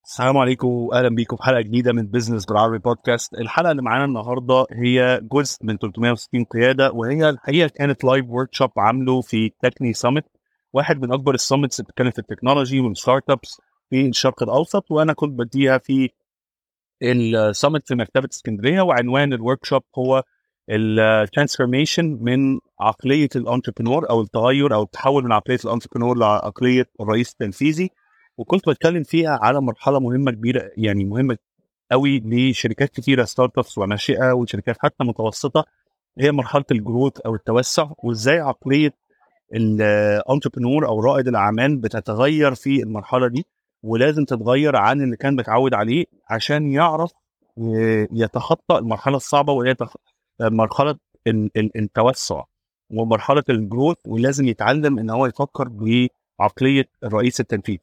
السلام عليكم واهلا بيكم في حلقه جديده من بزنس بالعربي بودكاست الحلقه اللي معانا النهارده هي جزء من 360 قياده وهي الحقيقه كانت لايف ورك شوب عامله في تكني سامت واحد من اكبر السامتس اللي بتتكلم في التكنولوجي والستارت ابس في الشرق الاوسط وانا كنت بديها في السامت في مكتبه اسكندريه وعنوان الورك شوب هو الترانسفورميشن من عقليه الانتربرنور او التغير او التحول من عقليه الانتربرنور لعقليه الرئيس التنفيذي وكنت بتكلم فيها على مرحله مهمه كبيره يعني مهمه قوي لشركات كتيره ستارت ابس وناشئه وشركات حتى متوسطه هي مرحله الجروث او التوسع وازاي عقليه الانتربرنور او رائد الاعمال بتتغير في المرحله دي ولازم تتغير عن اللي كان متعود عليه عشان يعرف يتخطى المرحله الصعبه وهي مرحله التوسع ومرحله الجروث ولازم يتعلم ان هو يفكر بعقليه الرئيس التنفيذي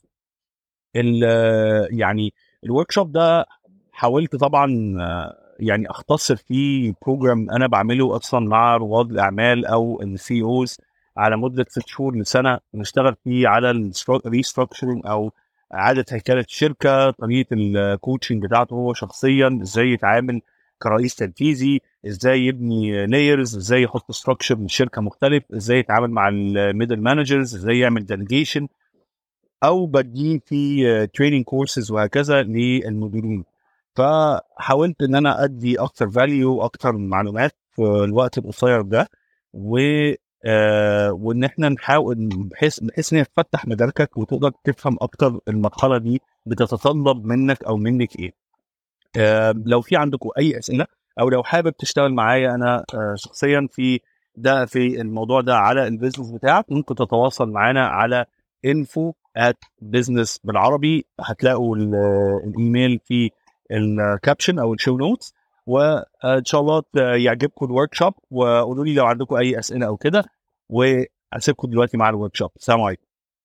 يعني الورك شوب ده حاولت طبعا يعني اختصر فيه بروجرام انا بعمله اصلا مع رواد الاعمال او السي اوز على مده ست شهور لسنه نشتغل فيه على الريستراكشرنج او اعاده هيكله الشركه طريقه الكوتشنج بتاعته هو شخصيا ازاي يتعامل كرئيس تنفيذي ازاي يبني لايرز ازاي يحط ستراكشر من شركه مختلف ازاي يتعامل مع الميدل مانجرز ازاي يعمل ديليجيشن او بديه في تريننج كورسز وهكذا للمديرين فحاولت ان انا ادي اكتر فاليو اكتر معلومات في الوقت القصير ده و آه وان احنا نحاول بحيث بحيث ان هي تفتح مداركك وتقدر تفهم اكتر المرحله دي بتتطلب منك او منك ايه. آه لو في عندكم اي اسئله او لو حابب تشتغل معايا انا آه شخصيا في ده في الموضوع ده على البيزنس بتاعك ممكن تتواصل معانا على info at business بالعربي هتلاقوا الايميل في الكابشن او الشو نوتس وان شاء الله يعجبكم الورك شوب وقولوا لي لو عندكم اي اسئله او كده واسيبكم دلوقتي مع الورك شوب السلام عليكم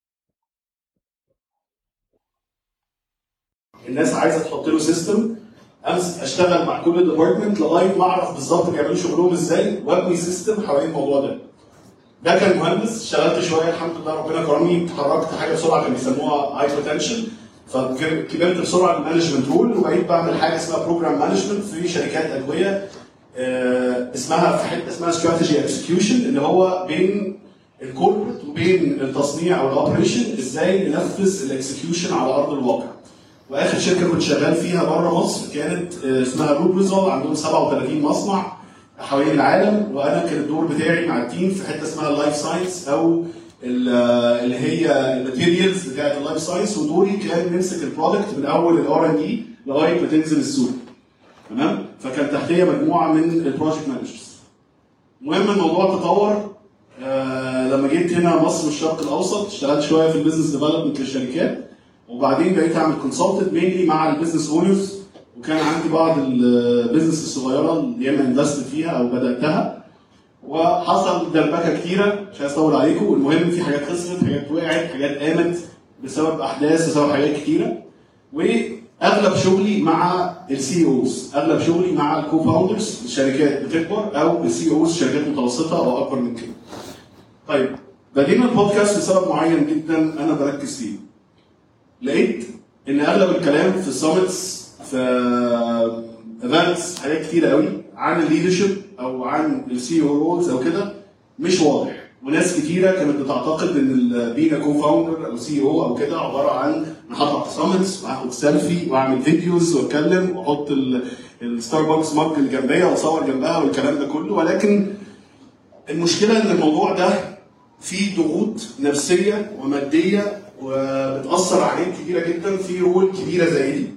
الناس عايزه تحط له سيستم امس اشتغل مع كل ديبارتمنت لغايه ما اعرف بالظبط بيعملوا شغلهم ازاي وابني سيستم حوالين الموضوع ده ده كان مهندس اشتغلت شويه الحمد لله ربنا كرمني اتحركت حاجه بسرعه كان بيسموها هاي بوتنشال فكبرت بسرعه المانجمنت رول وبقيت بعمل حاجه اسمها بروجرام مانجمنت في شركات ادويه آه اسمها في حته اسمها استراتيجي اكسكيوشن اللي هو بين الكوربريت وبين التصنيع او الاوبريشن ازاي ننفذ الاكسكيوشن على ارض الواقع واخر شركه كنت شغال فيها بره مصر كانت آه اسمها روبريزول عندهم 37 مصنع حوالين العالم وانا كان الدور بتاعي مع التيم في حته اسمها اللايف ساينس او اللي هي الماتيريالز بتاعت اللايف ساينس ودوري كان نمسك البرودكت من اول الار ان دي لغايه ما تنزل السوق تمام فكان تحتيه مجموعه من البروجكت مانجرز المهم الموضوع تطور آه لما جيت هنا مصر والشرق الاوسط اشتغلت شويه في البيزنس ديفلوبمنت للشركات وبعدين بقيت اعمل كونسلتنت مينلي مع البيزنس اونرز وكان عندي بعض البيزنس الصغيره اللي ياما انفست فيها او بداتها وحصل دربكه كتيره مش عايز اطول عليكم المهم في حاجات خسرت حاجات وقعت حاجات قامت بسبب احداث بسبب حاجات كتيره واغلب شغلي مع السي اوز اغلب شغلي مع الكو فاوندرز الشركات بتكبر او السي اوز شركات متوسطه او اكبر من كده طيب بدينا البودكاست لسبب معين جدا انا بركز فيه لقيت ان اغلب الكلام في السامتس في ايفنتس حاجات كتيره قوي عن الليدرشيب او عن السي او رولز او كده مش واضح وناس كتيره كانت بتعتقد ان بينا كو فاوندر او سي او او كده عباره عن انا في سامتس واخد سيلفي واعمل فيديوز واتكلم واحط الستاربكس مارك اللي جنبيا واصور جنبها والكلام ده كله ولكن المشكله ان الموضوع ده فيه ضغوط نفسيه وماديه وبتاثر عليك كتيره جدا في رول كبيره زي دي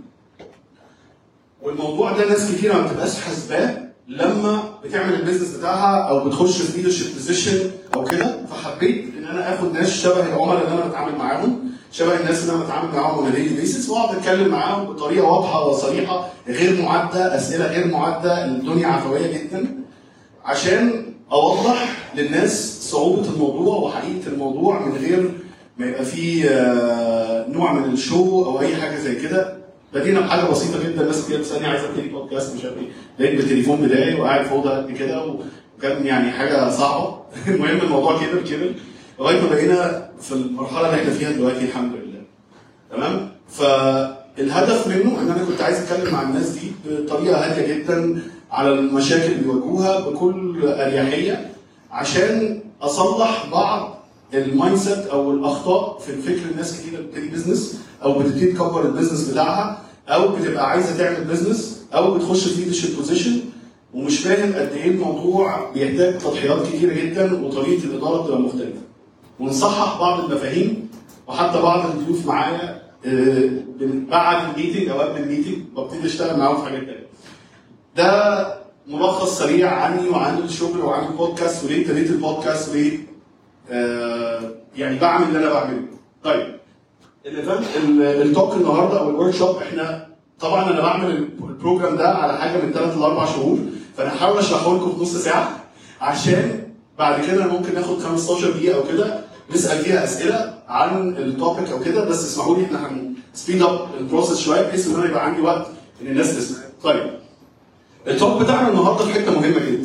والموضوع ده ناس كتيره ما بتبقاش حاسباه لما بتعمل البيزنس بتاعها او بتخش في ليدرشيب بوزيشن او كده فحبيت ان انا اخد ناس شبه العملاء اللي انا بتعامل معاهم شبه الناس اللي انا بتعامل معاهم اون ديلي بيسس واقعد اتكلم معاهم بطريقه واضحه وصريحه غير معده اسئله غير معده الدنيا عفويه جدا عشان اوضح للناس صعوبه الموضوع وحقيقه الموضوع من غير ما يبقى فيه نوع من الشو او اي حاجه زي كده بدينا بحاجه بسيطه جدا ناس كتير بتسالني عايز ابتدي بودكاست مش عارف ايه لقيت بالتليفون بتاعي وقاعد في اوضه قد كده وكان يعني حاجه صعبه المهم الموضوع كبر كبر لغايه ما بقينا في المرحله اللي احنا فيها دلوقتي الحمد لله تمام ف فالهدف منه ان انا كنت عايز اتكلم مع الناس دي بطريقه هاديه جدا على المشاكل اللي بيواجهوها بكل اريحيه عشان اصلح بعض المايند سيت او الاخطاء في الفكر الناس كتير بتبتدي بزنس او بتبتدي تكبر البيزنس بتاعها او بتبقى عايزه تعمل بزنس او بتخش في ليدرشيب بوزيشن ومش فاهم قد ايه الموضوع بيحتاج تضحيات كتيره جدا وطريقه الاداره بتبقى مختلفه. ونصحح بعض المفاهيم وحتى بعض الضيوف معايا آه، بعد الميتنج او قبل الميتنج ببتدي اشتغل معاهم في حاجات تانيه. ده ملخص سريع عني وعن الشغل وعن البودكاست وليه ابتديت البودكاست وليه آه، يعني بعمل اللي انا بعمله. طيب الايفنت التوك النهارده او الورك شوب احنا طبعا انا بعمل البروجرام ده على حاجه من ثلاث لاربع شهور فانا هحاول اشرحه لكم في نص ساعه عشان بعد كده ممكن ناخد 15 دقيقه او كده نسال فيها اسئله عن التوبيك او كده بس اسمحوا لي احنا هنسبيد اب البروسيس شويه بحيث ان انا يبقى عندي وقت ان الناس تسمع. طيب التوب بتاعنا النهارده في حته مهمه جدا.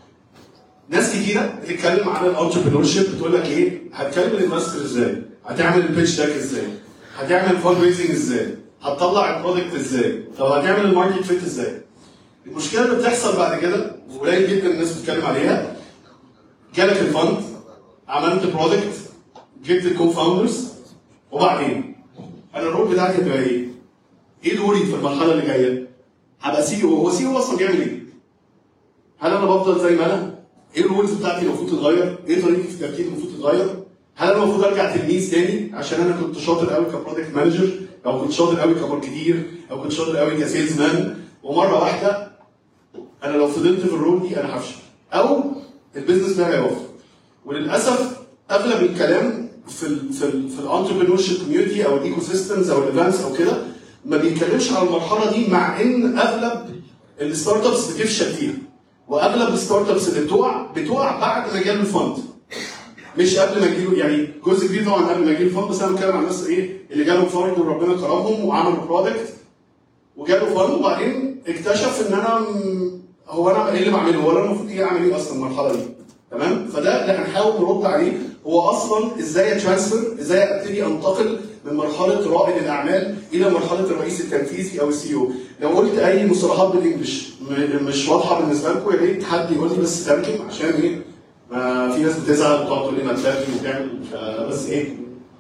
ناس كتيره بتتكلم عن الانتربرينور شيب بتقول لك ايه؟ هتكلم الانفستر ازاي؟ هتعمل البيتش داك ازاي؟ هتعمل فاند ريزنج ازاي؟ هتطلع البرودكت ازاي؟ طب هتعمل الماركت فيت ازاي؟ المشكله اللي بتحصل بعد كده وقليل جدا الناس بتتكلم عليها جالك الفند عملت برودكت جبت الكو فاوندرز وبعدين انا الرول بتاعتي هتبقى ايه؟ ايه دوري في المرحله اللي جايه؟ هبقى سي او هو سي او اصلا بيعمل ايه؟ هل انا بفضل زي ما انا؟ ايه الرولز بتاعتي المفروض تتغير؟ ايه طريقه التفكير المفروض تتغير؟ هل انا المفروض ارجع تلميذ تاني عشان انا كنت شاطر قوي كبرودكت مانجر او كنت شاطر قوي كماركتير او كنت شاطر قوي كسيلز مان ومره واحده انا لو فضلت في الرول دي انا هفشل او البيزنس بتاعي هيقف وللاسف اغلب الكلام في ال في ال في الانتربرينور شيب كوميونتي او الايكو سيستمز او الايفنتس او كده ما بيتكلمش على المرحله دي مع ان اغلب الستارت ابس بتفشل فيها واغلب الستارت ابس اللي بتقع بتقع بعد ما جاله الفند مش قبل ما يجيله يعني جزء كبير طبعا قبل ما يجيله الفند بس انا بتكلم عن الناس ايه اللي جالهم فند وربنا كرمهم وعملوا برودكت وجاله فند وبعدين اكتشف ان انا م- هو انا ايه اللي بعمله؟ هو انا المفروض ايه اعمل ايه اصلا المرحله دي؟ تمام؟ فده اللي هنحاول نرد عليه هو اصلا ازاي اترانسفير ازاي ابتدي انتقل من مرحله رائد الاعمال الى مرحله الرئيس التنفيذي او السي او لو قلت اي مصطلحات بالانجلش م- مش واضحه بالنسبه لكم يا ريت حد يقول لي بس ترجم عشان ايه ما في ناس بتزعل وتقعد تقول لي ما تترجم وتعمل بس ايه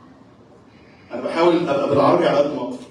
انا بحاول ابقى بالعربي على قد ما اقدر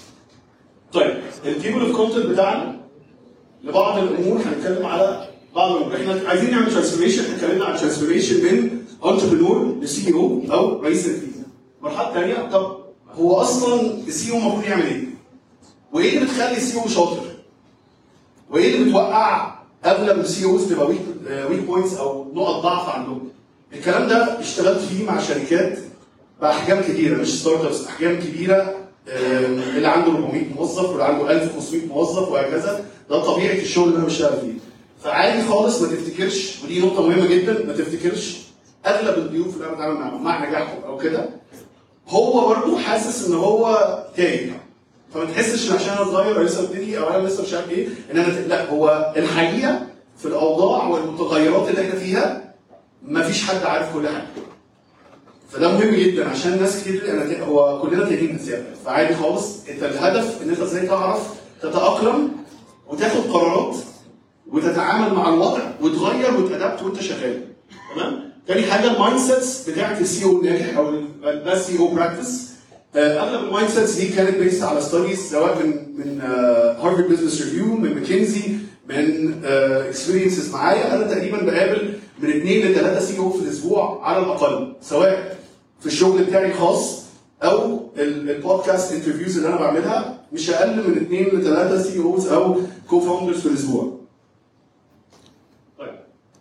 طيب التيبل اوف كونتنت بتاعنا لبعض الامور هنتكلم على بعض الامور احنا عايزين نعمل ترانسفورميشن احنا اتكلمنا عن ترانسفورميشن من انتربرنور لسي او او رئيس تنفيذي المرحله الثانيه طب هو اصلا السي او المفروض يعمل ايه؟ وايه اللي بتخلي السي او شاطر؟ وايه اللي بتوقع اغلب السي اوز تبقى ويك ويك بوينتس او نقط ضعف عندهم؟ الكلام ده اشتغلت فيه مع شركات باحجام كبيره مش ستارت ابس احجام كبيره آم، اللي عنده 400 موظف واللي عنده 1500 موظف وهكذا ده طبيعه الشغل اللي انا بشتغل فيه فعادي خالص ما تفتكرش ودي نقطه مهمه جدا ما تفتكرش اغلب الضيوف اللي انا بتعامل معاهم مع نجاحهم او كده هو برضه حاسس ان هو تايه فما تحسش ان عشان انا صغير أو لسه ابتدي او انا لسه مش عارف ايه ان انا ت- لا هو الحقيقه في الاوضاع والمتغيرات اللي احنا فيها ما فيش حد عارف كل حاجه فده مهم جدا عشان ناس كتير انا ت- هو كلنا تايهين بزياده فعادي خالص انت الهدف ان انت ازاي تعرف تتاقلم وتاخد قرارات وتتعامل مع الوضع وتغير وتادبت وانت شغال تمام تاني حاجه المايند سيتس بتاعت السي او الناجح او ده سي او براكتس اغلب المايند سيتس دي كانت بيست على ستاديز سواء من من هارفارد بزنس ريفيو من ماكنزي من اكسبيرينسز معايا انا تقريبا بقابل من اثنين لثلاثه سي او في الاسبوع على الاقل سواء في الشغل بتاعي الخاص او ال- البودكاست انترفيوز اللي انا بعملها مش اقل من اثنين لثلاثه سي اوز او كو فاوندرز في الاسبوع. طيب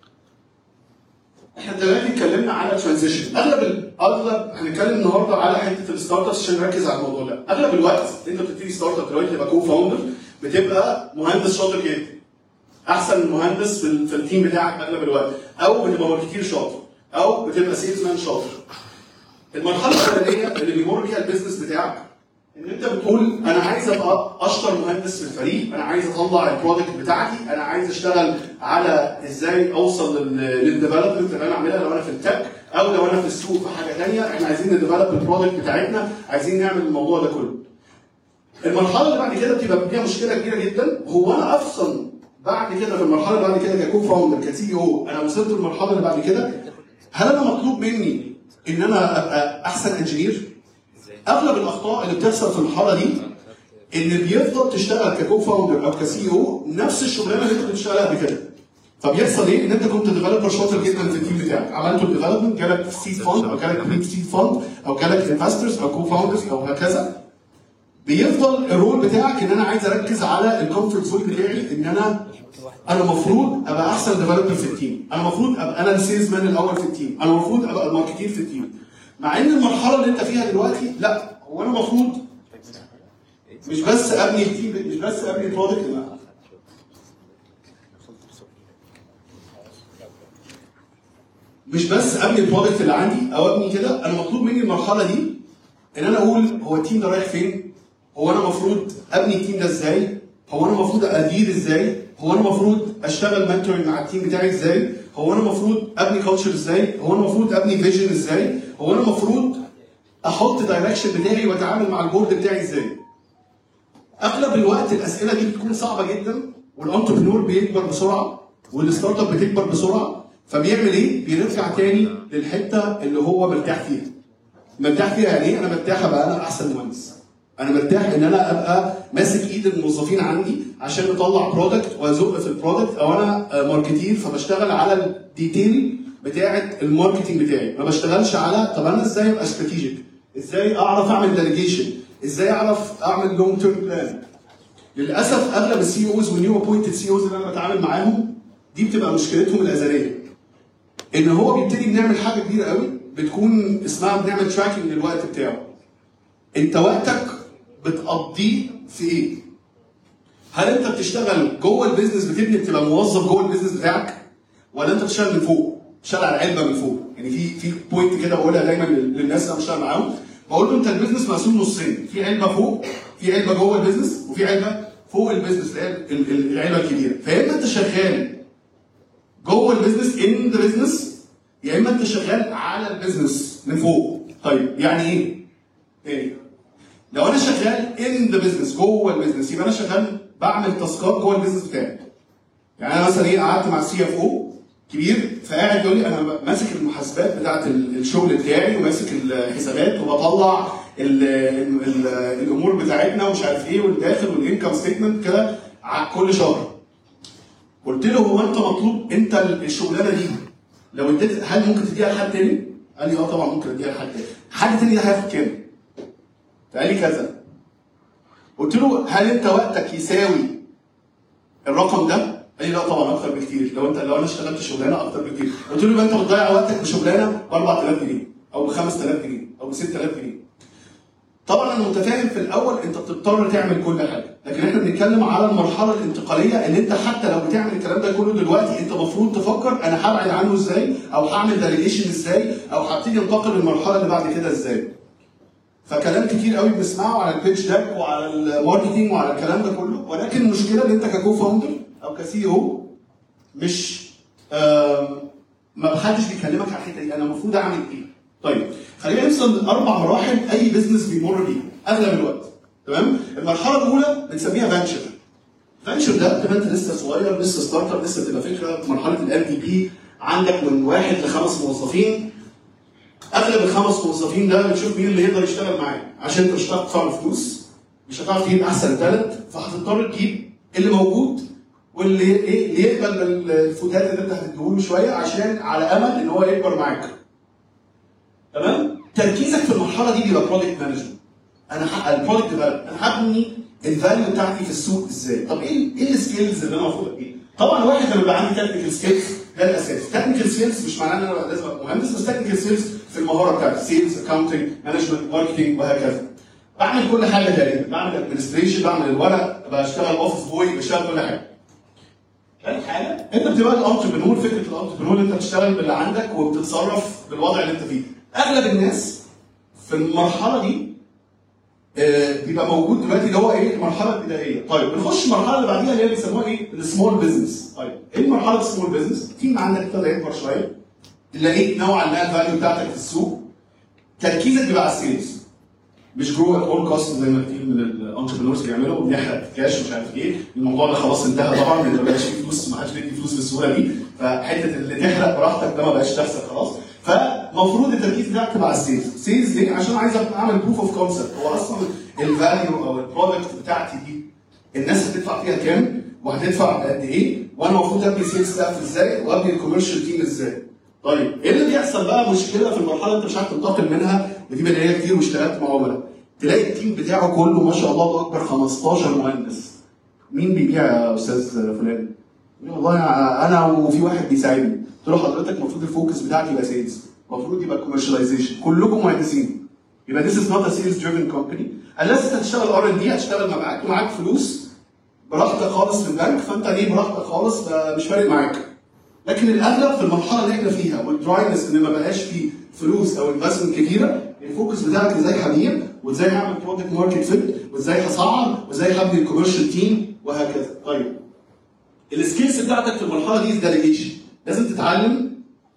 احنا دلوقتي اتكلمنا على ترانزيشن اغلب ال- اغلب هنتكلم النهارده على حته الستارت ابس عشان نركز على الموضوع ده اغلب الوقت انت بتبتدي ستارت اب دلوقتي تبقى كو فاوندر بتبقى مهندس شاطر جدا احسن مهندس في, ال- في التيم بتاعك اغلب الوقت او بتبقى ماركتير شاطر او بتبقى سيلز مان شاطر المرحله الاولانيه اللي بيمر بيها البيزنس بتاعك ان انت بتقول انا عايز ابقى اشطر مهندس في الفريق انا عايز اطلع البرودكت بتاعتي انا عايز اشتغل على ازاي اوصل للديفلوبمنت اللي انا اعملها لو انا في التك او لو انا في السوق في حاجه ثانيه احنا عايزين نديفلوب البرودكت بتاعتنا عايزين نعمل الموضوع ده كله المرحله اللي بعد كده بتبقى فيها مشكله كبيره جدا هو انا اصلا بعد كده في المرحله اللي بعد كده ككو فاوندر كسي او انا وصلت للمرحله اللي بعد كده هل انا مطلوب مني ان انا ابقى احسن انجينير؟ اغلب الاخطاء اللي بتحصل في المرحله دي ان بيفضل تشتغل ككو فاوندر او كسي او نفس الشغلانه اللي انت كنت بتشتغلها قبل كده فبيحصل ايه؟ ان انت كنت ديفلوبر شاطر جدا في التيم بتاعك، عملت الديفلوبمنت جالك سيد فاند او جالك بري سيد فاند او جالك انفسترز او كو فاوندرز او هكذا بيفضل الرول بتاعك ان انا عايز اركز على الكومفورت زون بتاعي ان انا انا المفروض ابقى احسن ديفلوبر في التيم، انا المفروض ابقى انا السيلز مان الاول في التيم، انا المفروض ابقى الماركتير في التيم. مع ان المرحله اللي انت فيها دلوقتي لا هو انا المفروض مش بس ابني التيم مش بس ابني البرودكت لا مش بس ابني البرودكت اللي عندي او ابني كده انا مطلوب مني المرحله دي ان انا اقول هو التيم ده رايح فين؟ هو انا المفروض ابني التيم ده ازاي؟ هو انا المفروض ادير ازاي؟ هو انا المفروض اشتغل منتورنج مع التيم بتاعي ازاي؟ هو انا المفروض ابني كلتشر ازاي؟ هو انا المفروض ابني فيجن ازاي؟ هو انا المفروض احط دايركشن بتاعي واتعامل مع البورد بتاعي ازاي؟ اغلب الوقت الاسئله دي بتكون صعبه جدا والانتربرنور بيكبر بسرعه والستارت اب بتكبر بسرعه فبيعمل ايه؟ بيرجع تاني للحته اللي هو مرتاح فيها. مرتاح فيها يعني ايه؟ انا مرتاح ابقى انا احسن مهندس. انا مرتاح ان انا ابقى ماسك ايد الموظفين عندي عشان نطلع برودكت وازق في البرودكت او انا ماركتير فبشتغل على الديتيل بتاعه الماركتنج بتاعي ما بشتغلش على طب انا ازاي ابقى استراتيجيك؟ ازاي اعرف اعمل ديليجيشن؟ ازاي اعرف اعمل لونج تيرم بلان؟ للاسف اغلب السي اوز والنيو ابوينتد سي اوز اللي انا بتعامل معاهم دي بتبقى مشكلتهم الازليه. ان هو بيبتدي بنعمل حاجه كبيره قوي بتكون اسمها بنعمل تراكنج للوقت بتاعه. انت وقتك بتقضيه في ايه؟ هل انت بتشتغل جوه البيزنس بتبني بتبقى موظف جوه البيزنس بتاعك؟ ولا انت بتشتغل من فوق؟ بتشتغل على العلبه من فوق، يعني في في بوينت كده بقولها دايما للناس اللي انا بشتغل معاهم بقول له انت البيزنس مقسوم نصين، في علبه فوق، في علبه جوه البيزنس، وفي علبه فوق البيزنس اللي هي ال- ال- العلبه الكبيره، فيا اما انت شغال جوه البيزنس ان ذا بيزنس يا اما انت شغال على البيزنس من فوق. طيب يعني ايه؟ تاني لو انا شغال ان ذا بيزنس جوه البيزنس يبقى انا شغال بعمل تاسكات جوه البيزنس بتاعي. يعني انا مثلا ايه قعدت مع السي اف او كبير فقاعد يقول لي انا ماسك المحاسبات بتاعت ال- الشغل بتاعي وماسك الحسابات وبطلع ال ال ال الامور بتاعتنا ومش عارف ايه والداخل والانكم ستيتمنت كده ع- كل شهر. قلت له هو انت مطلوب انت الشغلانه دي لو اديت هل ممكن تديها لحد تاني؟ قال لي اه طبعا ممكن اديها لحد تاني. حد تاني ده هياخد كام؟ فقال لي كذا. قلت له هل انت وقتك يساوي الرقم ده؟ قال لي لا طبعا اكتر بكتير لو انت لو انا اشتغلت شغلانه اكتر بكتير قلت له يبقى انت بتضيع وقتك في شغلانه ب 4000 جنيه او ب 5000 جنيه او ب 6000 جنيه طبعا انا متفاهم في الاول انت بتضطر تعمل كل حاجه لكن احنا بنتكلم على المرحله الانتقاليه ان انت حتى لو بتعمل الكلام ده كله دلوقتي انت المفروض تفكر انا هبعد عنه ازاي او هعمل ديليجيشن ازاي او هبتدي انتقل للمرحله اللي بعد كده ازاي فكلام كتير قوي بنسمعه على البيتش داك وعلى الماركتينج وعلى الكلام ده كله ولكن المشكله ان انت ككو فاوندر او كسي او مش آم، ما حدش بيكلمك على الحته دي انا المفروض اعمل ايه؟ طيب خلينا نوصل لاربع مراحل اي بزنس بيمر بيه اغلب الوقت تمام؟ المرحله الاولى بنسميها فانشر فانشر ده بتبقى انت لسه صغير لسه ستارت اب لسه بتبقى فكره في مرحله الام في بي عندك من واحد لخمس موظفين اغلب الخمس موظفين ده بتشوف مين اللي يقدر يشتغل معاك عشان انت مش هتعرف تدفع له فلوس مش هتعرف تجيب احسن تالنت فهتضطر تجيب اللي موجود واللي ايه اللي يقبل الفتات اللي انت هتديهوله شويه عشان على امل ان هو يكبر معاك. تمام؟ تركيزك في المرحله دي بيبقى برودكت مانجمنت. انا البرودكت ديفلوبمنت انا هبني الفاليو بتاعتي في السوق ازاي؟ طب ايه ايه السكيلز اللي انا المفروض ايه؟ طبعا واحد لما يبقى عندي تكنيكال سكيلز ده الاساس، تكنيكال سكيلز مش معناه ان انا لازم ابقى مهندس بس تكنيكال سكيلز في المهاره بتاعتي سيلز اكونتنج مانجمنت ماركتنج وهكذا. بعمل كل حاجه تقريبا بعمل ادمنستريشن بعمل الورق بشتغل اوفيس بوي بشتغل كل حاجه. تاني حاجه انت بتبقى الانتربرنور فكره الانتربرنور انت بتشتغل باللي عندك وبتتصرف بالوضع اللي انت فيه. اغلب الناس في المرحله دي آه، بيبقى موجود دلوقتي اللي هو ايه المرحله البدائيه طيب بنخش المرحله اللي بعديها اللي هي بيسموها ايه السمول بزنس طيب ايه مرحله السمول بزنس تيم عندك ابتدى يكبر شويه لقيت نوعا ما الفاليو بتاعتك في السوق تركيزك بيبقى على السيلز مش جرو ات اول كوست زي ما كتير من الانتربرنورز بيعملوا بنحرق كاش مش عارف ايه الموضوع ده خلاص انتهى طبعا لان ما بقاش فيه فلوس ما حدش بيدي فلوس بالسهوله دي فحته اللي تحرق براحتك ده ما بقاش تحصل خلاص فالمفروض التركيز بتاعك تبقى على السيلز سيلز ليه؟ عشان عايز اعمل بروف اوف كونسبت هو اصلا الفاليو او البرودكت بتاعتي دي الناس هتدفع فيها كام وهتدفع قد ايه وانا المفروض ابني سيلز ستاف ازاي وابني الكوميرشال تيم ازاي طيب ايه اللي بيحصل بقى مشكله في المرحله انت مش عارف تنتقل منها ودي بدايه كتير واشتغلت مع عملاء تلاقي التيم بتاعه كله ما شاء الله الله اكبر 15 مهندس مين بيبيع يا استاذ فلان؟ يقول والله انا وفي واحد بيساعدني قلت له حضرتك المفروض الفوكس بتاعك يبقى سيلز المفروض يبقى كوميرشاليزيشن كلكم مهندسين يبقى this is not a sales driven company unless انت هتشتغل ار ان دي هتشتغل معاك ومعاك فلوس براحتك خالص في البنك فانت ليه براحتك خالص مش فارق معاك لكن الاغلب في المرحله اللي احنا فيها والدراينس ان ما بقاش فيه فلوس او انفستمنت كبيره الفوكس بتاعك ازاي هبيع وازاي هعمل برودكت ماركت فيت وازاي هصعد وازاي هبني الكوميرشال تيم وهكذا طيب السكيلز بتاعتك في المرحله دي ديليجيشن لازم تتعلم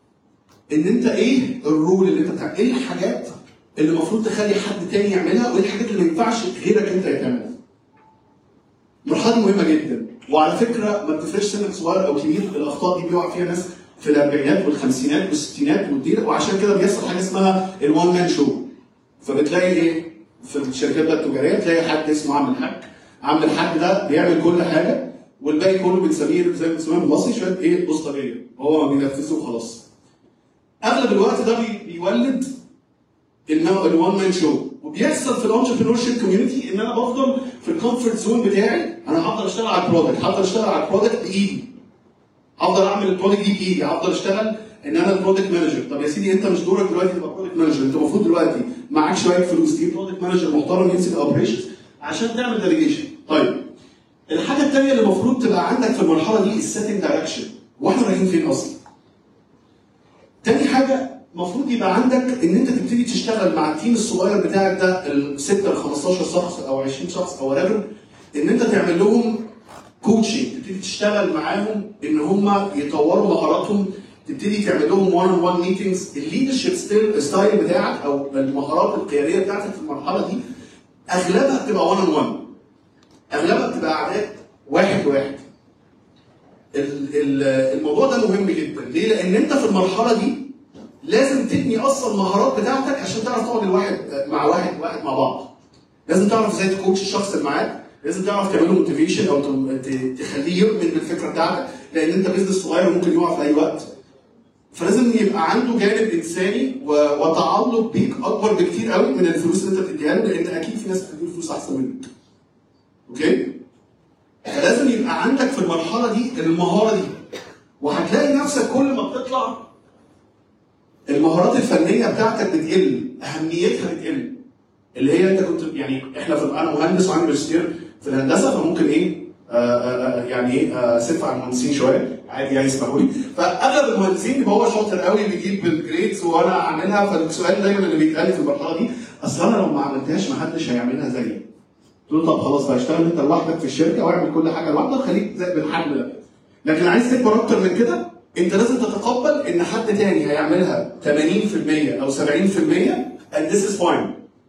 ان انت ايه الرول اللي انت بتاعك ايه الحاجات اللي المفروض تخلي حد تاني يعملها وايه الحاجات اللي ما ينفعش غيرك انت تعملها المرحله دي مهمه جدا وعلى فكره ما بتفرقش سنك صغير او كبير الاخطاء دي بيقع فيها ناس في الاربعينات والخمسينات والستينات والدير وعشان كده بيحصل حاجه اسمها الوان مان شو فبتلاقي ايه في الشركات بقى التجاريه تلاقي حد اسمه عم الحاج عم الحاج ده بيعمل كل حاجه والباقي كله بنسميه زي ما بنسميه بالمصري شويه ايه بوسطجيه هو ما بينفذه وخلاص اغلب الوقت ده بي- بيولد الوان مان شو وبيحصل في الانتربرنور شيب كوميونتي ان انا بفضل في الكومفورت زون بتاعي انا هفضل اشتغل على البرودكت هفضل اشتغل على البرودكت بايدي هفضل اعمل البرودكت دي بايدي هفضل اشتغل ان انا البرودكت مانجر طب يا سيدي انت مش دورك دلوقتي تبقى برودكت مانجر انت المفروض دلوقتي معاك شويه فلوس تجيب برودكت مانجر محترم يمسك الاوبريشنز عشان تعمل ديليجيشن طيب الحاجه الثانيه اللي المفروض تبقى عندك في المرحله دي السيتنج دايركشن واحنا رايحين فين اصلا تاني حاجه المفروض يبقى عندك ان انت تبتدي تشتغل مع التيم الصغير بتاعك ده ال 6 ل 15 شخص او 20 شخص او whatever ان انت تعمل لهم كوتشنج تبتدي تشتغل معاهم ان هم يطوروا مهاراتهم تبتدي تعمل لهم 1 on 1 ميتنجز الليدرشيب ستايل بتاعك او المهارات القياديه بتاعتك في المرحله دي اغلبها بتبقى 1 on 1 اغلبها بتبقى اعداد واحد لواحد ال- ال- الموضوع ده مهم جدا ليه؟ لان انت في المرحله دي لازم تبني اصلا المهارات بتاعتك عشان تعرف تقعد الواحد مع واحد واحد مع بعض لازم تعرف ازاي تكوتش الشخص اللي معاك لازم تعرف تعمل له موتيفيشن او ت- ت- تخليه يؤمن بالفكره بتاعتك لان انت بيزنس صغير وممكن يقع في اي وقت فلازم يبقى عنده جانب انساني و- وتعلق بيك اكبر بكتير قوي من الفلوس اللي انت بتديها له لان اكيد في ناس بتديله فلوس احسن منك اوكي فلازم يبقى عندك في المرحله دي المهاره دي وهتلاقي نفسك كل ما بتطلع المهارات الفنيه بتاعتك بتقل اهميتها بتقل اللي هي انت كنت يعني احنا في انا مهندس وعندي ماجستير في الهندسه فممكن ايه آه آه آه، يعني ايه آه سف على المهندسين شويه عادي يعني اسمحوا لي فاغلب المهندسين بيبقى هو شاطر قوي بيجيب الجريدز وانا اعملها فالسؤال دايما اللي بيتقال لي في المرحله دي اصل انا لو ما عملتهاش ما حدش هيعملها زيي قلت له طب خلاص بقى اشتغل انت لوحدك في الشركه واعمل كل حاجه لوحدك خليك زي بالحجم ده لكن عايز تكبر اكتر من كده انت لازم تتقبل ان حد تاني هيعملها 80% او 70% and this is fine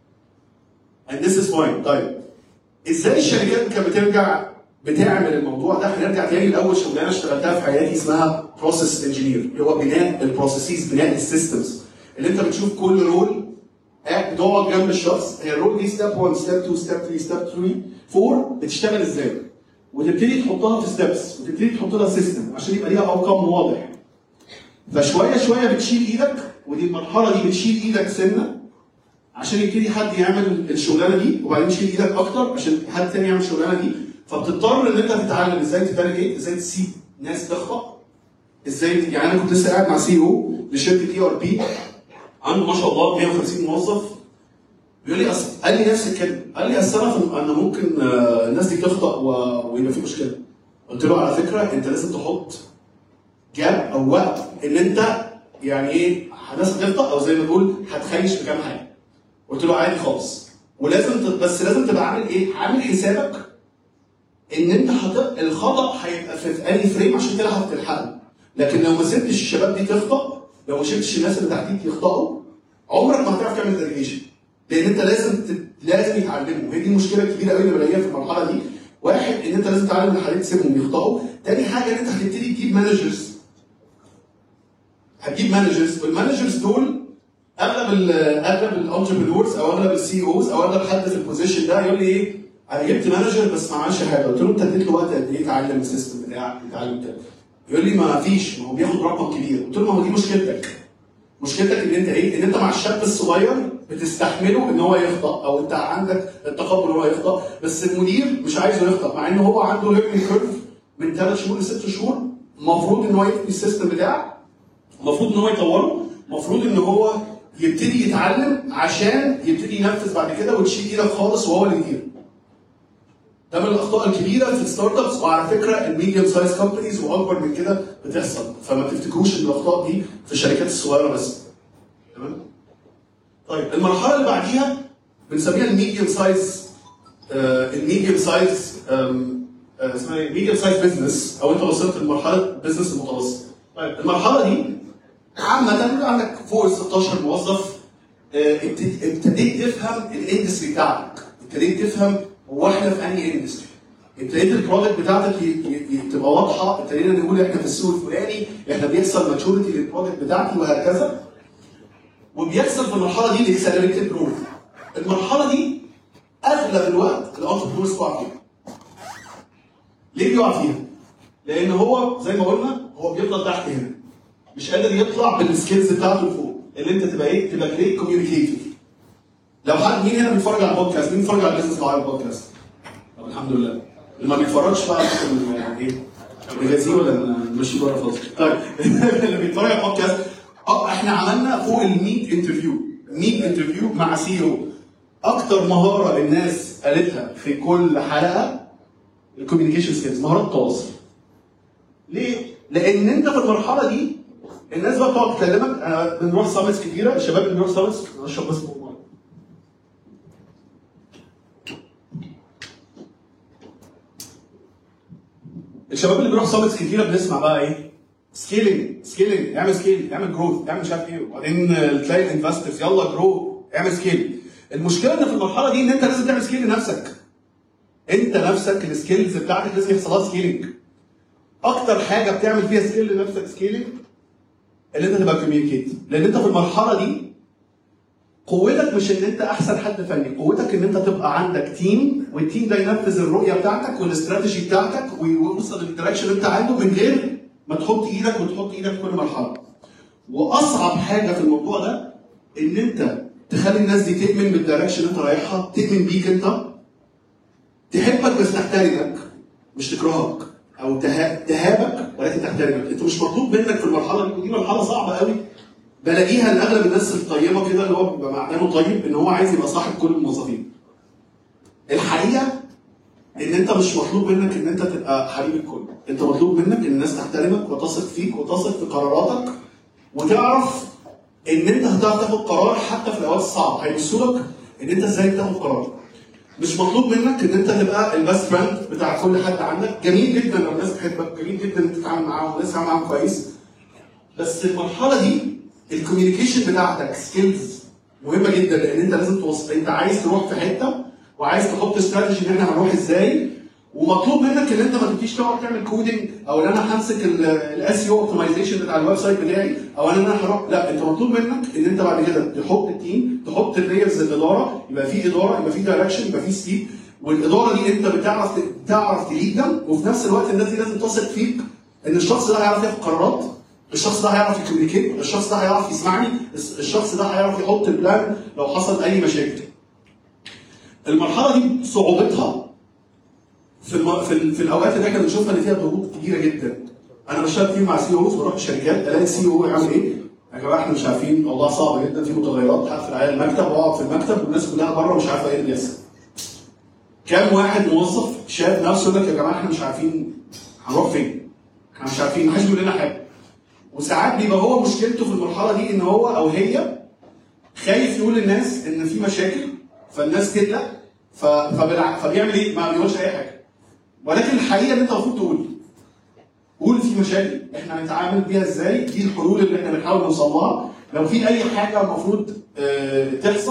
and this is fine طيب ازاي الشركات كانت بترجع بتعمل الموضوع ده هنرجع تاني لاول شغلانه اشتغلتها في حياتي اسمها بروسيس انجينير اللي هو بناء البروسيسز بناء السيستمز اللي انت بتشوف كل رول قاعد بتقعد جنب الشخص هي الرول دي ستيب 1 ستيب 2 ستيب 3 ستيب 3 4 بتشتغل ازاي وتبتدي تحطها في ستيبس وتبتدي تحط لها سيستم عشان يبقى ليها اوتكم واضح فشويه شويه بتشيل ايدك ودي المرحله دي بتشيل ايدك سنه عشان يبتدي حد يعمل الشغلانه دي وبعدين تشيل ايدك اكتر عشان حد تاني يعمل الشغلانه دي فبتضطر ان انت تتعلم ازاي تدرجيت ازاي تسيب ناس تخطأ ازاي يعني انا كنت لسه قاعد مع سي او لشركه اي ار بي عنده ما شاء الله 150 موظف بيقول لي اصل قال لي نفس الكلمه قال لي اصل انا في- انا ممكن آه، الناس دي تخطأ و- ويبقى في مشكله قلت له على فكره انت لازم تحط جاب او وقت ان انت يعني ايه الناس هتخطأ او زي ما بقول هتخيش في كام حاجه قلت له عادي خالص ولازم ت- بس لازم تبقى عامل ايه؟ عامل حسابك ان انت هت... الخطا هيبقى في في انهي فريم عشان تلحق تلحقه لكن لو ما سبتش الشباب دي تخطا لو ما سبتش الناس اللي تحتيك يخطئوا عمرك ما هتعرف تعمل ديليجيشن لان انت لازم تت... لازم يتعلموا هي دي المشكله الكبيره قوي اللي بلاقيها في المرحله دي واحد ان انت لازم تتعلم الحالات تسيبهم يخطئوا تاني حاجه ان انت هتبتدي تجيب مانجرز هتجيب مانجرز والمانجرز دول اغلب ال اغلب الانتربرينورز او اغلب السي اوز او اغلب حد في البوزيشن ده يقول لي ايه انا جبت مانجر بس ما عملش حاجه قلت له انت اديت له وقت قد ايه يتعلم السيستم بتاعك يتعلم كده يقول لي ما فيش ما هو بياخد رقم كبير قلت له ما هو دي مشكلتك مشكلتك ان انت ايه؟ ان انت مع الشاب الصغير بتستحمله ان هو يخطا او انت عندك التقبل ان هو يخطا بس المدير مش عايزه يخطا مع ان هو عنده ليرنينج كيرف من ثلاث شهور لست شهور المفروض ان هو يبني السيستم بتاعك المفروض ان هو يطوره المفروض ان هو يبتدي يتعلم عشان يبتدي ينفذ بعد كده وتشيل ايدك خالص وهو اللي يدير ده من الاخطاء الكبيره في الستارت ابس وعلى فكره الميديوم سايز كومبانيز واكبر من كده بتحصل فما تفتكروش ان الاخطاء دي في الشركات الصغيره بس تمام طيب المرحله اللي بعديها بنسميها الميديوم سايز الميديوم سايز اسمها ايه ميديوم سايز بزنس او انت وصلت لمرحله بزنس المتوسط طيب المرحله دي عامة عندك فوق ال 16 موظف آه، ابتدي- ابتديت تفهم الاندستري بتاعتك، ابتديت تفهم هو احنا في انهي اندستري. ابتديت البرودكت بتاعتك ي- ي- ي- تبقى واضحه، ابتدينا نقول احنا في السوق الفلاني، احنا بيحصل ماتشورتي للبرودكت بتاعتي وهكذا. وبيحصل في المرحله دي الاكسلريتد جروث. المرحله دي اغلب الوقت الانتربرونرز بتقع فيها. ليه بيقع فيها؟ لان هو زي ما قلنا هو بيفضل تحت هنا. مش قادر يطلع بالسكيلز بتاعته لفوق اللي انت تبقى ايه تبقى جريت كوميونيكيتور لو حد مين هنا بيتفرج على البودكاست مين بيتفرج على البيزنس على البودكاست طب الحمد لله اللي ما بيتفرجش بقى ممكن ايه نجازيه ولا نمشي بره خالص طيب اللي بيتفرج على البودكاست اه احنا عملنا فوق ال 100 انترفيو 100 انترفيو مع سي او اكتر مهاره الناس قالتها في كل حلقه الكوميونيكيشن سكيلز مهارات التواصل ليه؟ لان انت في المرحله دي الناس بقى بتقعد تكلمك انا بنروح سامتس كتيره الشباب اللي بيروح سامتس اشرب بس ميه الشباب اللي بيروح سامتس كتيره بنسمع بقى ايه؟ سكيلينج سكيلينج اعمل سكيل اعمل جروث اعمل مش عارف ايه وبعدين تلاقي الانفسترز يلا جرو اعمل سكيل المشكله ان في المرحله دي ان انت لازم تعمل سكيل لنفسك انت نفسك السكيلز بتاعتك لازم يحصل لها سكيلينج اكتر حاجه بتعمل فيها سكيل لنفسك سكيلينج ان انت تبقى كوميونيكيت لان انت في المرحله دي قوتك مش ان انت احسن حد فني قوتك ان انت تبقى عندك تيم والتيم ده ينفذ الرؤيه بتاعتك والاستراتيجي بتاعتك ويوصل للدايركشن اللي انت عايزه من غير ما تحط ايدك وتحط ايدك في كل مرحله واصعب حاجه في الموضوع ده ان انت تخلي الناس دي تؤمن بالدايركشن اللي انت رايحها تؤمن بيك انت تحبك بس تحترمك مش تكرهك او تها- تهابك ولكن تحترمك انت مش مطلوب منك في المرحله دي ودي مرحله صعبه قوي بلاقيها لاغلب الناس الطيبه كده اللي هو بيبقى معدنه طيب ان هو عايز يبقى صاحب كل الموظفين الحقيقه ان انت مش مطلوب منك ان انت تبقى حبيب الكل انت مطلوب منك ان الناس تحترمك وتثق فيك وتثق في قراراتك وتعرف ان انت هتعرف تاخد قرار حتى في الاوقات الصعبه هيبصوا لك ان انت ازاي بتاخد قرار مش مطلوب منك ان انت تبقى البيست فريند بتاع كل حد عندك جميل جدا لو الناس بتحبك جميل جدا ان انت تتعامل معاهم والناس تتعامل معاهم كويس بس المرحله دي الكوميونيكيشن بتاعتك سكيلز مهمه جدا لان انت لازم توصل انت عايز تروح في حته وعايز تحط استراتيجي ان احنا هنروح ازاي ومطلوب منك ان انت ما تبقيش تقعد تعمل كودنج او ان انا همسك الاس يو اوبتمايزيشن بتاع الويب سايت بتاعي او ان انا هروح لا انت مطلوب منك ان انت بعد كده تحط التيم تحط اللايرز الاداره يبقى في اداره يبقى في دايركشن يبقى في سبيد والاداره دي انت بتعرف تعرف تليد them وفي نفس الوقت الناس دي لازم تثق فيك ان الشخص ده هيعرف ياخد قرارات الشخص ده هيعرف يكومينيكيت الشخص ده هيعرف يسمعني الشخص ده هيعرف يحط البلان لو حصل اي مشاكل المرحله دي صعوبتها في الم... في, ال... في الاوقات اللي احنا بنشوفها ان فيها ضغوط كبيره جدا انا بشتغل كتير مع سي اوز بروح الشركات الاقي السي او يعمل ايه؟ يا جماعه احنا مش عارفين الموضوع صعب جدا في متغيرات هقفل عليا المكتب واقعد في المكتب والناس كلها بره مش عارفه ايه اللي بيحصل. كام واحد موظف شايف نفسه يقول لك يا جماعه احنا مش عارفين هنروح فين؟ احنا مش عارفين محدش بيقول لنا حاجه. وساعات بيبقى هو مشكلته في المرحله دي ان هو او هي خايف يقول للناس ان في مشاكل فالناس تقلق ف... فبالع... فبيعمل ايه؟ ما بيقولش اي حاجه. ولكن الحقيقه ان انت المفروض تقول قول في مشاكل احنا هنتعامل بيها ازاي دي الحلول اللي احنا بنحاول نوصل لها لو في اي حاجه المفروض اه تحصل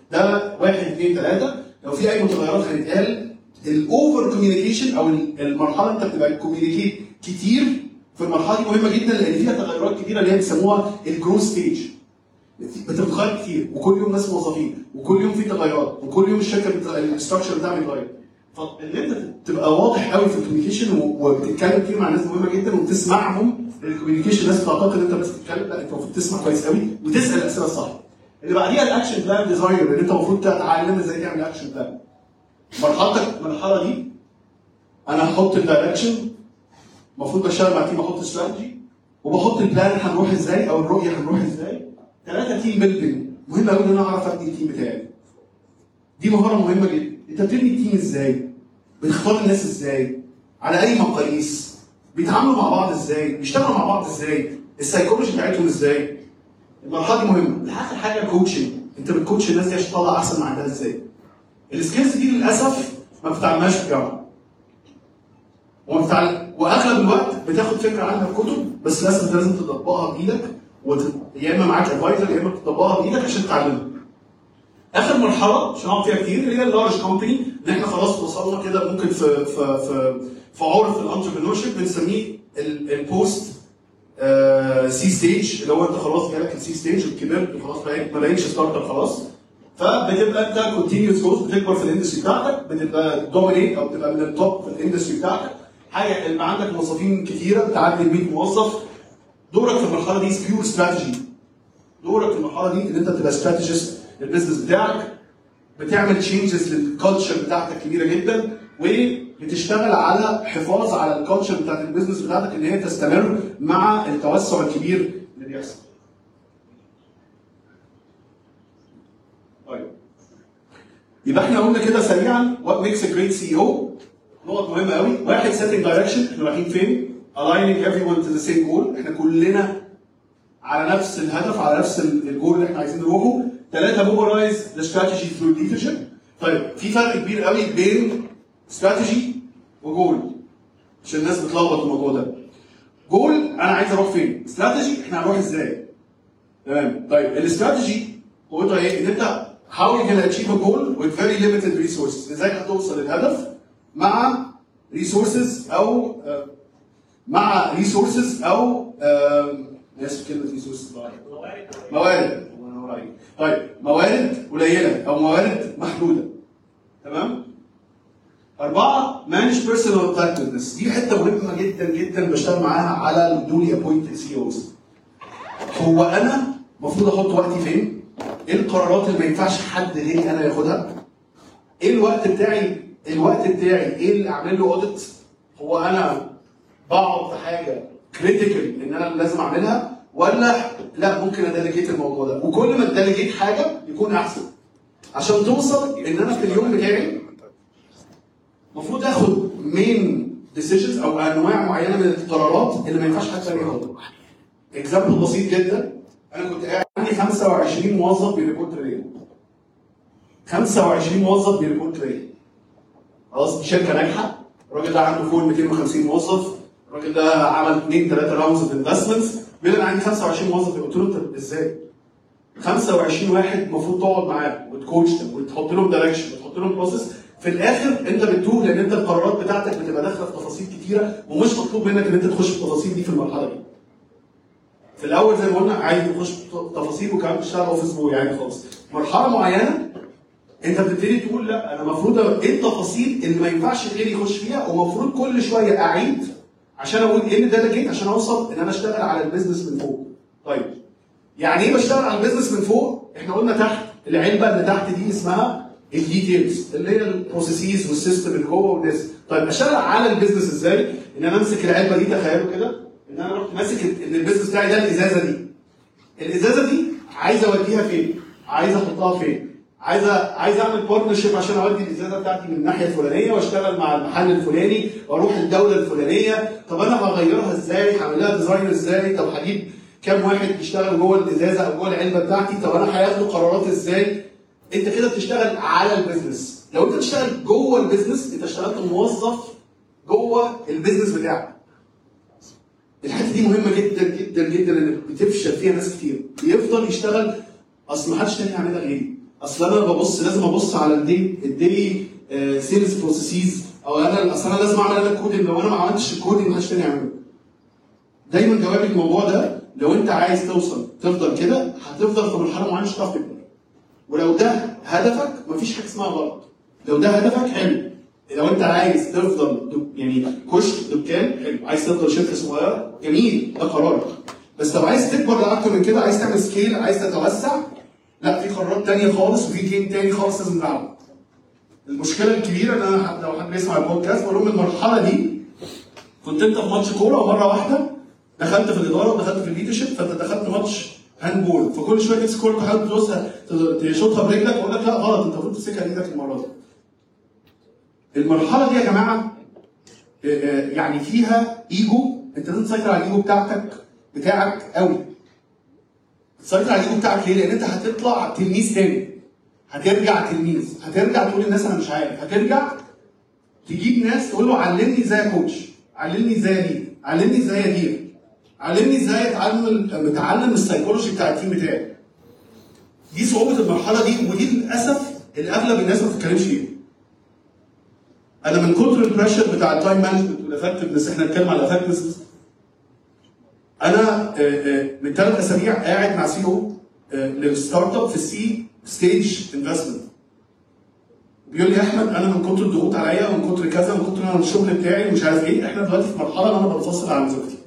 ده واحد اثنين ثلاثه لو في اي متغيرات هنتقال الاوفر كوميونيكيشن او المرحله انت بتبقى كوميونيكيت كتير في المرحله دي مهمه جدا لان فيها تغيرات كتيره اللي هي بيسموها الجروث ستيج بتتغير كتير وكل يوم ناس موظفين وكل يوم في تغيرات وكل يوم الشركه الاستراكشر بتاعها بيتغير فان انت تبقى واضح قوي في الكوميونيكيشن وبتتكلم كتير مع ناس مهمه جدا وتسمعهم الكوميونيكيشن الناس بتعتقد ان انت بس بتتكلم لا انت المفروض تسمع كويس قوي وتسال الاسئله الصح اللي بعديها الاكشن بلان ديزاين اللي انت المفروض تتعلم ازاي تعمل اكشن بلان مرحلتك المرحله دي انا هحط الدايركشن المفروض بشتغل مع تيم احط استراتيجي وبحط البلان هنروح ازاي او الرؤيه هنروح ازاي ثلاثه تيم بيلدنج مهم قوي ان انا اعرف ابني التيم بتاعي دي مهاره مهمه جدا انت بتبني التيم ازاي بتختار الناس ازاي على اي مقاييس بيتعاملوا مع بعض ازاي بيشتغلوا مع بعض ازاي السايكولوجي بتاعتهم ازاي المرحله دي مهمه اخر حاجه الكوتشنج انت بتكوتش الناس دي عشان تطلع احسن ما عندها ازاي السكيلز دي للاسف ما بتتعلمهاش في الجامعه وما بتتعلم واغلب الوقت بتاخد فكره عنها في كتب بس للاسف انت لازم تطبقها بايدك وت... يا اما معاك ادفايزر يا اما تطبقها بايدك عشان تتعلمها اخر مرحله مش هنقعد فيها كتير اللي هي اللارج كومباني ان احنا خلاص وصلنا كده ممكن في في في في عرف الانتربرنور شيب بنسميه البوست سي ستيج اللي هو انت خلاص جالك السي ستيج وكبرت خلاص بقيت ما بقتش ستارت اب خلاص فبتبقى انت كونتينيوس جروث بتكبر في الاندستري بتاعتك بتبقى دومينيت او بتبقى من التوب في الاندستري بتاعتك حاجه اللي عندك موظفين كتيره بتعدي ال 100 موظف دورك في المرحله دي بيور استراتيجي دورك في المرحله دي ان انت تبقى استراتيجيست للبيزنس بتاعك بتعمل تشينجز للكالتشر بتاعتك كبيره جدا وبتشتغل على حفاظ على الكالتشر بتاعت البيزنس بتاعتك ان هي تستمر مع التوسع الكبير اللي بيحصل. طيب يبقى احنا قلنا كده سريعا وات ميكس ا جريت سي او نقط مهمه قوي واحد سيتنج دايركشن احنا رايحين فين aligning everyone to the same goal احنا كلنا على نفس الهدف على نفس الجول اللي احنا عايزين نروحه ثلاثه موبلايز ذا استراتيجي ثرو ليدرشيب طيب في فرق كبير قوي بين استراتيجي وجول عشان الناس بتلخبط الموضوع ده جول انا عايز اروح فين استراتيجي احنا هنروح ازاي تمام طيب الاستراتيجي قوتها ايه ان انت how you can achieve a goal with very limited resources ازاي هتوصل للهدف مع resources او آه، مع ريسورسز او آم، اسف كلمه ريسورسز موارد الله ينور عليك. طيب موارد قليله او موارد محدوده تمام أربعة manage personal effectiveness دي حتة مهمة جدا جدا بشتغل معاها على الدولي appointed CEOs هو أنا المفروض أحط وقتي فين؟ إيه القرارات اللي ما ينفعش حد غيري أنا ياخدها؟ إيه الوقت بتاعي؟ الوقت بتاعي إيه اللي أعمل له أوديت؟ هو أنا بقعد في حاجة كريتيكال إن أنا لازم أعملها ولا لا ممكن أديليجيت الموضوع ده وكل ما تديليجيت حاجة يكون أحسن عشان توصل إن أنا في اليوم بتاعي المفروض اخد مين ديسيجنز او انواع معينه من القرارات اللي ما ينفعش حد تاني ياخدها. اكزامبل بسيط جدا انا كنت قاعد عندي 25 موظف بيريبورت ليا. 25 موظف بيريبورت ليا. خلاص دي شركه ناجحه الراجل ده عنده فوق ال 250 موظف الراجل ده عمل 2 3 راوندز اوف انفستمنتس بيقول انا عندي 25 موظف قلت له انت ازاي؟ 25 واحد المفروض تقعد معاه وتكوتشهم وتحط لهم دايركشن وتحط لهم بروسيس في الاخر انت بتتوه لان انت القرارات بتاعتك بتبقى داخله في تفاصيل كتيره ومش مطلوب منك ان انت تخش في التفاصيل دي في المرحله دي. في الاول زي ما قلنا عايز تخش في تفاصيل وكمان تشتغل اوفيس بوي يعني خالص. مرحله معينه انت بتبتدي تقول لا انا المفروض ايه التفاصيل اللي ما ينفعش غيري يخش فيها ومفروض كل شويه اعيد عشان اقول ايه اللي ده جيت عشان اوصل ان انا اشتغل على البيزنس من فوق. طيب يعني ايه بشتغل على البيزنس من فوق؟ احنا قلنا تحت العلبه اللي تحت دي اسمها الديتيلز اللي هي البروسيسز والسيستم اللي جوه والناس طيب اشتغل على البيزنس ازاي؟ ان انا امسك العلبه دي تخيلوا كده ان انا رحت ماسك ان البيزنس بتاعي ده الازازه دي الازازه دي عايز اوديها فين؟ عايز احطها فين؟ عايز أ- عايز اعمل بارتنرشيب عشان اودي الازازه بتاعتي من الناحيه الفلانيه واشتغل مع المحل الفلاني واروح الدوله الفلانيه طب انا هغيرها ازاي؟ هعمل لها ديزاين ازاي؟ طب هجيب كام واحد يشتغل جوه الازازه او جوه العلبه بتاعتي طب انا هياخدوا قرارات ازاي؟ انت كده بتشتغل على البيزنس لو انت بتشتغل جوه البيزنس انت اشتغلت موظف جوه البيزنس بتاعك الحته دي مهمه جدا جدا جدا ان بتفشل فيها ناس كتير يفضل يشتغل اصل ما حدش تاني هيعملها غيري اصل انا ببص لازم ابص على الدي الدي سيلز بروسيسز او انا اصل انا لازم اعمل انا الكودنج لو انا ما عملتش الكودنج محدش تاني يعمله دايما جواب الموضوع ده لو انت عايز توصل تفضل كده هتفضل في مرحله معينه مش هتعرف تكبر ولو ده هدفك مفيش حاجه اسمها غلط لو ده هدفك حلو لو انت عايز تفضل دك- يعني كشك دكان حلو عايز تفضل شركه صغيره جميل ده قرارك بس لو عايز تكبر لاكتر من كده عايز تعمل سكيل عايز تتوسع لا في قرارات تانية خالص وفي جيم تاني خالص لازم نلعبه المشكله الكبيره ان انا حد- لو حد بيسمع البودكاست بقول لهم المرحله دي كنت انت في ماتش كوره ومره واحده دخلت في الاداره ودخلت في الليدرشيب فانت دخلت ماتش هاند بول فكل شويه تمسك كوره تحاول تدوسها تشوطها برجلك واقول لك لا غلط انت المفروض تمسكها بايدك المره دي. المرحله دي يا جماعه آه، آه، يعني فيها ايجو انت لازم تسيطر على الايجو بتاعتك بتاعك قوي. تسيطر على الايجو بتاعك ليه؟ لان انت هتطلع تلميذ تاني. هترجع تلميذ، هترجع تقول للناس انا مش عارف، هترجع تجيب ناس تقول له علمني ازاي يا كوتش، علمني ازاي ادير، علمني ازاي ادير، علمني ازاي اتعلم متعلم السيكولوجي بتاع التيم بتاعي. دي صعوبه المرحله دي ودي للاسف اللي اغلب الناس ما بتتكلمش فيها. انا من كتر البريشر بتاع التايم مانجمنت والافكتفنس احنا بنتكلم على الافكتفنس انا آه، آه، من ثلاث اسابيع قاعد مع سي او للستارت اب في السي ستيج انفستمنت بيقول لي يا احمد انا من كتر الضغوط عليا ومن كتر كذا ومن كتر انا الشغل بتاعي ومش عارف ايه احنا دلوقتي في مرحله ان انا بنفصل عن زوجتي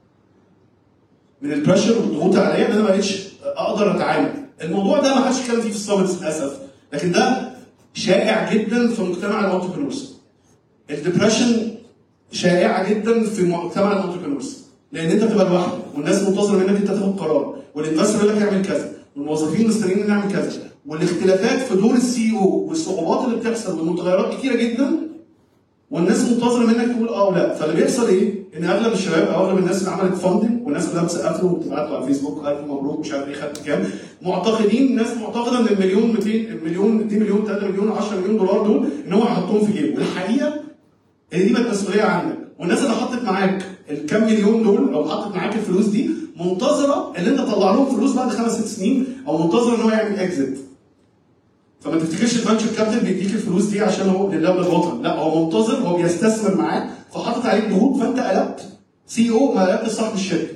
من البريشر والضغوط عليا ان انا ما بقتش اقدر اتعامل الموضوع ده ما حدش اتكلم فيه في السمت للاسف لكن ده شائع جدا في مجتمع الانتربرنورز الدبريشن شائعه جدا في مجتمع الانتربرنورز لان انت بتبقى لوحدك والناس منتظره منك انت تاخد قرار والانفستور يقول لك اعمل كذا والموظفين مستنيين نعمل كذا والاختلافات في دور السي او والصعوبات اللي بتحصل والمتغيرات كتيره جدا والناس منتظره منك تقول اه ولا فاللي بيحصل ايه؟ ان اغلب الشباب او اغلب الناس اللي عملت فاندنج والناس كلها مسقفه وبتبعت له على الفيسبوك الف مبروك مش عارف ايه خدت كام معتقدين الناس معتقده ان المليون 200 المليون 2 مليون 3 مليون 10 مليون دولار دول ان هو هيحطهم في جيبه والحقيقه ان دي بقت مسؤوليه عنك والناس اللي حطت معاك الكام مليون دول او حطت معاك الفلوس دي منتظره ان انت تطلع لهم فلوس بعد خمس ست سنين او منتظره ان هو يعمل اكزيت فما تفتكرش الفانشر كابتن بيديك الفلوس دي عشان هو لله وللوطن لا هو منتظر هو بيستثمر معاك فحاطط عليك ضغوط فانت قلبت سي او ما قلبت صاحب الشركه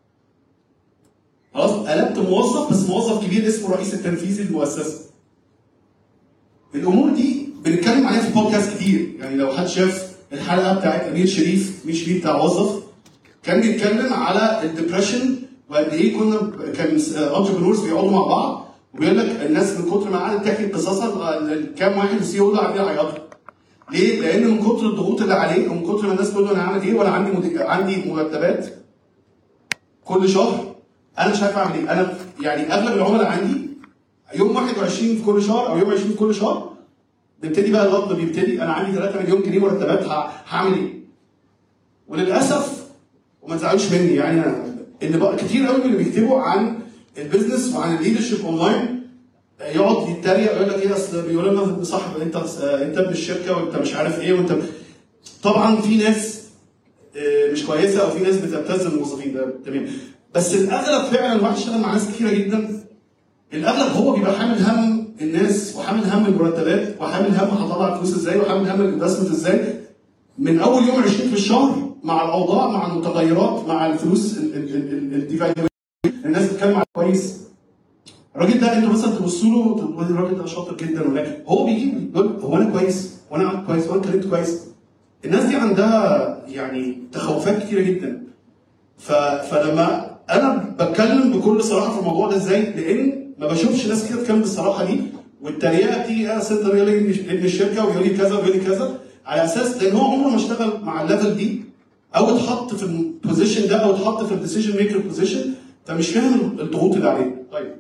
خلاص قلبت موظف بس موظف كبير اسمه الرئيس التنفيذي للمؤسسه الامور دي بنتكلم عليها في بودكاست كتير يعني لو حد شاف الحلقه بتاعت امير شريف امير شريف بتاع موظف كان بيتكلم على الدبريشن وقد ايه كنا كان انتربرنورز بيقعدوا مع بعض وبيقول لك الناس من كتر ما قعدت تحكي قصصها كام واحد سي او ده قاعدين يعيطوا ليه؟ لان من كتر الضغوط اللي عليه ومن كتر ما الناس تقول له انا هعمل ايه ولا عندي مد... عندي مرتبات كل شهر انا مش عارف اعمل ايه انا يعني اغلب العملاء عندي يوم 21 في كل شهر او يوم 20 في كل شهر بيبتدي بقى الغضب بيبتدي انا عندي 3 مليون جنيه مرتبات ه- هعمل ايه؟ وللاسف وما تزعلوش مني يعني انا ان بقى كتير قوي من اللي بيكتبوا عن البيزنس وعن الليدرشيب اونلاين يقعد يتريق يقول لك ايه اصل بيقول لنا صاحب انت انت ابن الشركه وانت مش عارف ايه وانت طبعا في ناس آه، مش كويسه او في ناس بتبتز الموظفين ده تمام بس الاغلب فعلا الواحد اشتغل مع ناس كتيره جدا الاغلب هو بيبقى حامل هم الناس وحامل هم المرتبات وحامل هم هطلع فلوس ازاي وحامل هم الانفستمنت ازاي من اول يوم 20 في الشهر مع الاوضاع مع المتغيرات مع الفلوس ال- ال- ال- ال- الdevaluation. الناس بتتكلم على كويس الراجل ده انتوا مثلا تبصوا له تقولوا الراجل ده شاطر جدا ولكن هو بيجيب يقول هو انا كويس وانا عملت كويس وانا اتكلمت كويس الناس دي عندها يعني تخوفات كتيره جدا ف... فلما انا بتكلم بكل صراحه في الموضوع ده ازاي لان ما بشوفش ناس كده بتتكلم بالصراحه دي والتريقه دي يا سنتر يقول لي ابن الشركه ويقول لي كذا ويقول لي كذا على اساس لان هو عمره ما اشتغل مع الليفل دي او اتحط في البوزيشن ده او اتحط في الديسيجن ميكر بوزيشن فمش فاهم الضغوط اللي عليه طيب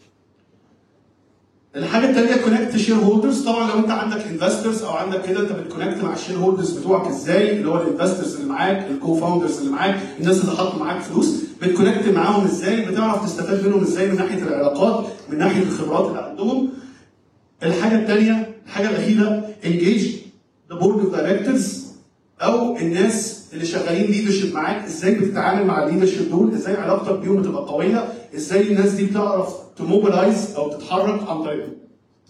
الحاجه الثانيه كونكت شير هولدرز طبعا لو انت عندك انفسترز او عندك كده انت بتكونكت مع الشير هولدرز بتوعك ازاي اللي هو الانفسترز اللي معاك الكو فاوندرز اللي معاك الناس اللي حطوا معاك فلوس بتكونكت معاهم ازاي بتعرف تستفاد منهم ازاي من ناحيه العلاقات من ناحيه الخبرات اللي عندهم الحاجه الثانيه الحاجه الاخيره انجيج ذا بورد اوف دايركتورز او الناس اللي شغالين ليدرشيب معاك ازاي بتتعامل مع الليدرشيب دول ازاي علاقتك بيهم بتبقى قويه ازاي الناس دي بتعرف تموبلايز او تتحرك عن طريقهم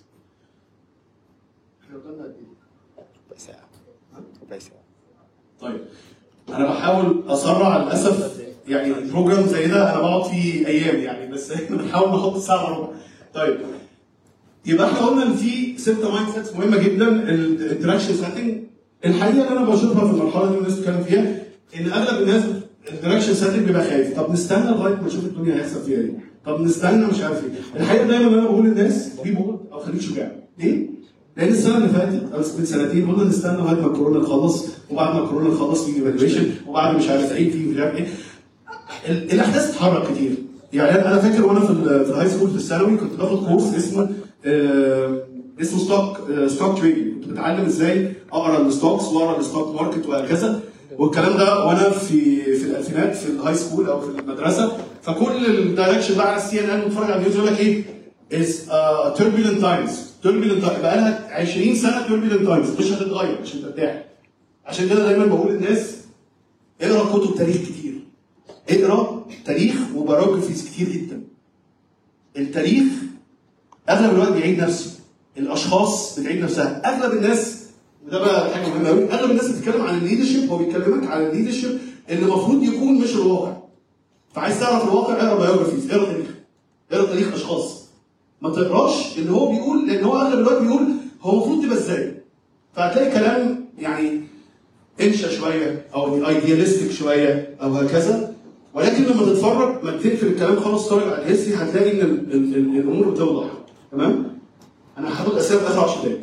ربع ساعه طيب انا بحاول اسرع للاسف يعني البروجرام زي ده انا بقعد فيه ايام يعني بس احنا بنحاول نحط ساعه وربع طيب يبقى احنا قلنا ان في ستة مايند سيتس مهمه جدا الانتراكشن سيتنج الحقيقه اللي انا بشوفها في المرحله دي والناس بتتكلم فيها ان اغلب الناس الانتراكشن سيتنج بيبقى خايف طب نستنى لغايه ما نشوف الدنيا هيحصل فيها ايه طب نستنى مش عارف ايه الحقيقه دايما انا بقول للناس بي بولد او خليك شجاع ليه؟ لان السنه اللي فاتت او من سنتين قلنا نستنى لغايه ما الكورونا تخلص وبعد ما الكورونا تخلص في ايفالويشن وبعد مش عارف ايه في مش عارف ايه ال- الاحداث بتتحرك كتير يعني انا أنا فاكر وانا في ال- في الهاي سكول في الثانوي كنت باخد كورس اسمه آه، اسمه ستوك ستوك تريدنج كنت بتعلم ازاي اقرا الستوكس واقرا الستوك ماركت وهكذا والكلام ده وانا في في الالفينات في الهاي سكول او في المدرسه فكل الدايركشن بقى على السي ان ان بتتفرج على النيوز يقول لك ايه از توربulent تايمز توربulent بقى لها 20 سنه توربulent تايمز مش هتتغير مش هترتاح عشان كده دايما بقول للناس اقرا كتب تاريخ كتير اقرا تاريخ وباراجرافيز كتير جدا التاريخ اغلب الوقت بيعيد نفسه الاشخاص بتعيد نفسها اغلب الناس وده بقى حاجه مهمه قوي اغلب الناس بتتكلم عن الليدرشيب هو بيكلمك عن الليدرشيب اللي المفروض يكون مش الواقع فعايز تعرف الواقع اقرا بايوجرافيز اقرا تاريخ اقرا تاريخ اشخاص ما تقراش اللي هو بيقول لان هو اغلب الوقت بيقول هو المفروض تبقى ازاي فهتلاقي كلام يعني انشا شويه او ايديالستيك شويه او هكذا ولكن لما تتفرج ما تقفل الكلام خالص طالع على الهيستوري هتلاقي ان ال- ال- ال- الامور بتوضح تمام انا هاخد اسئله في اخر 10 دقايق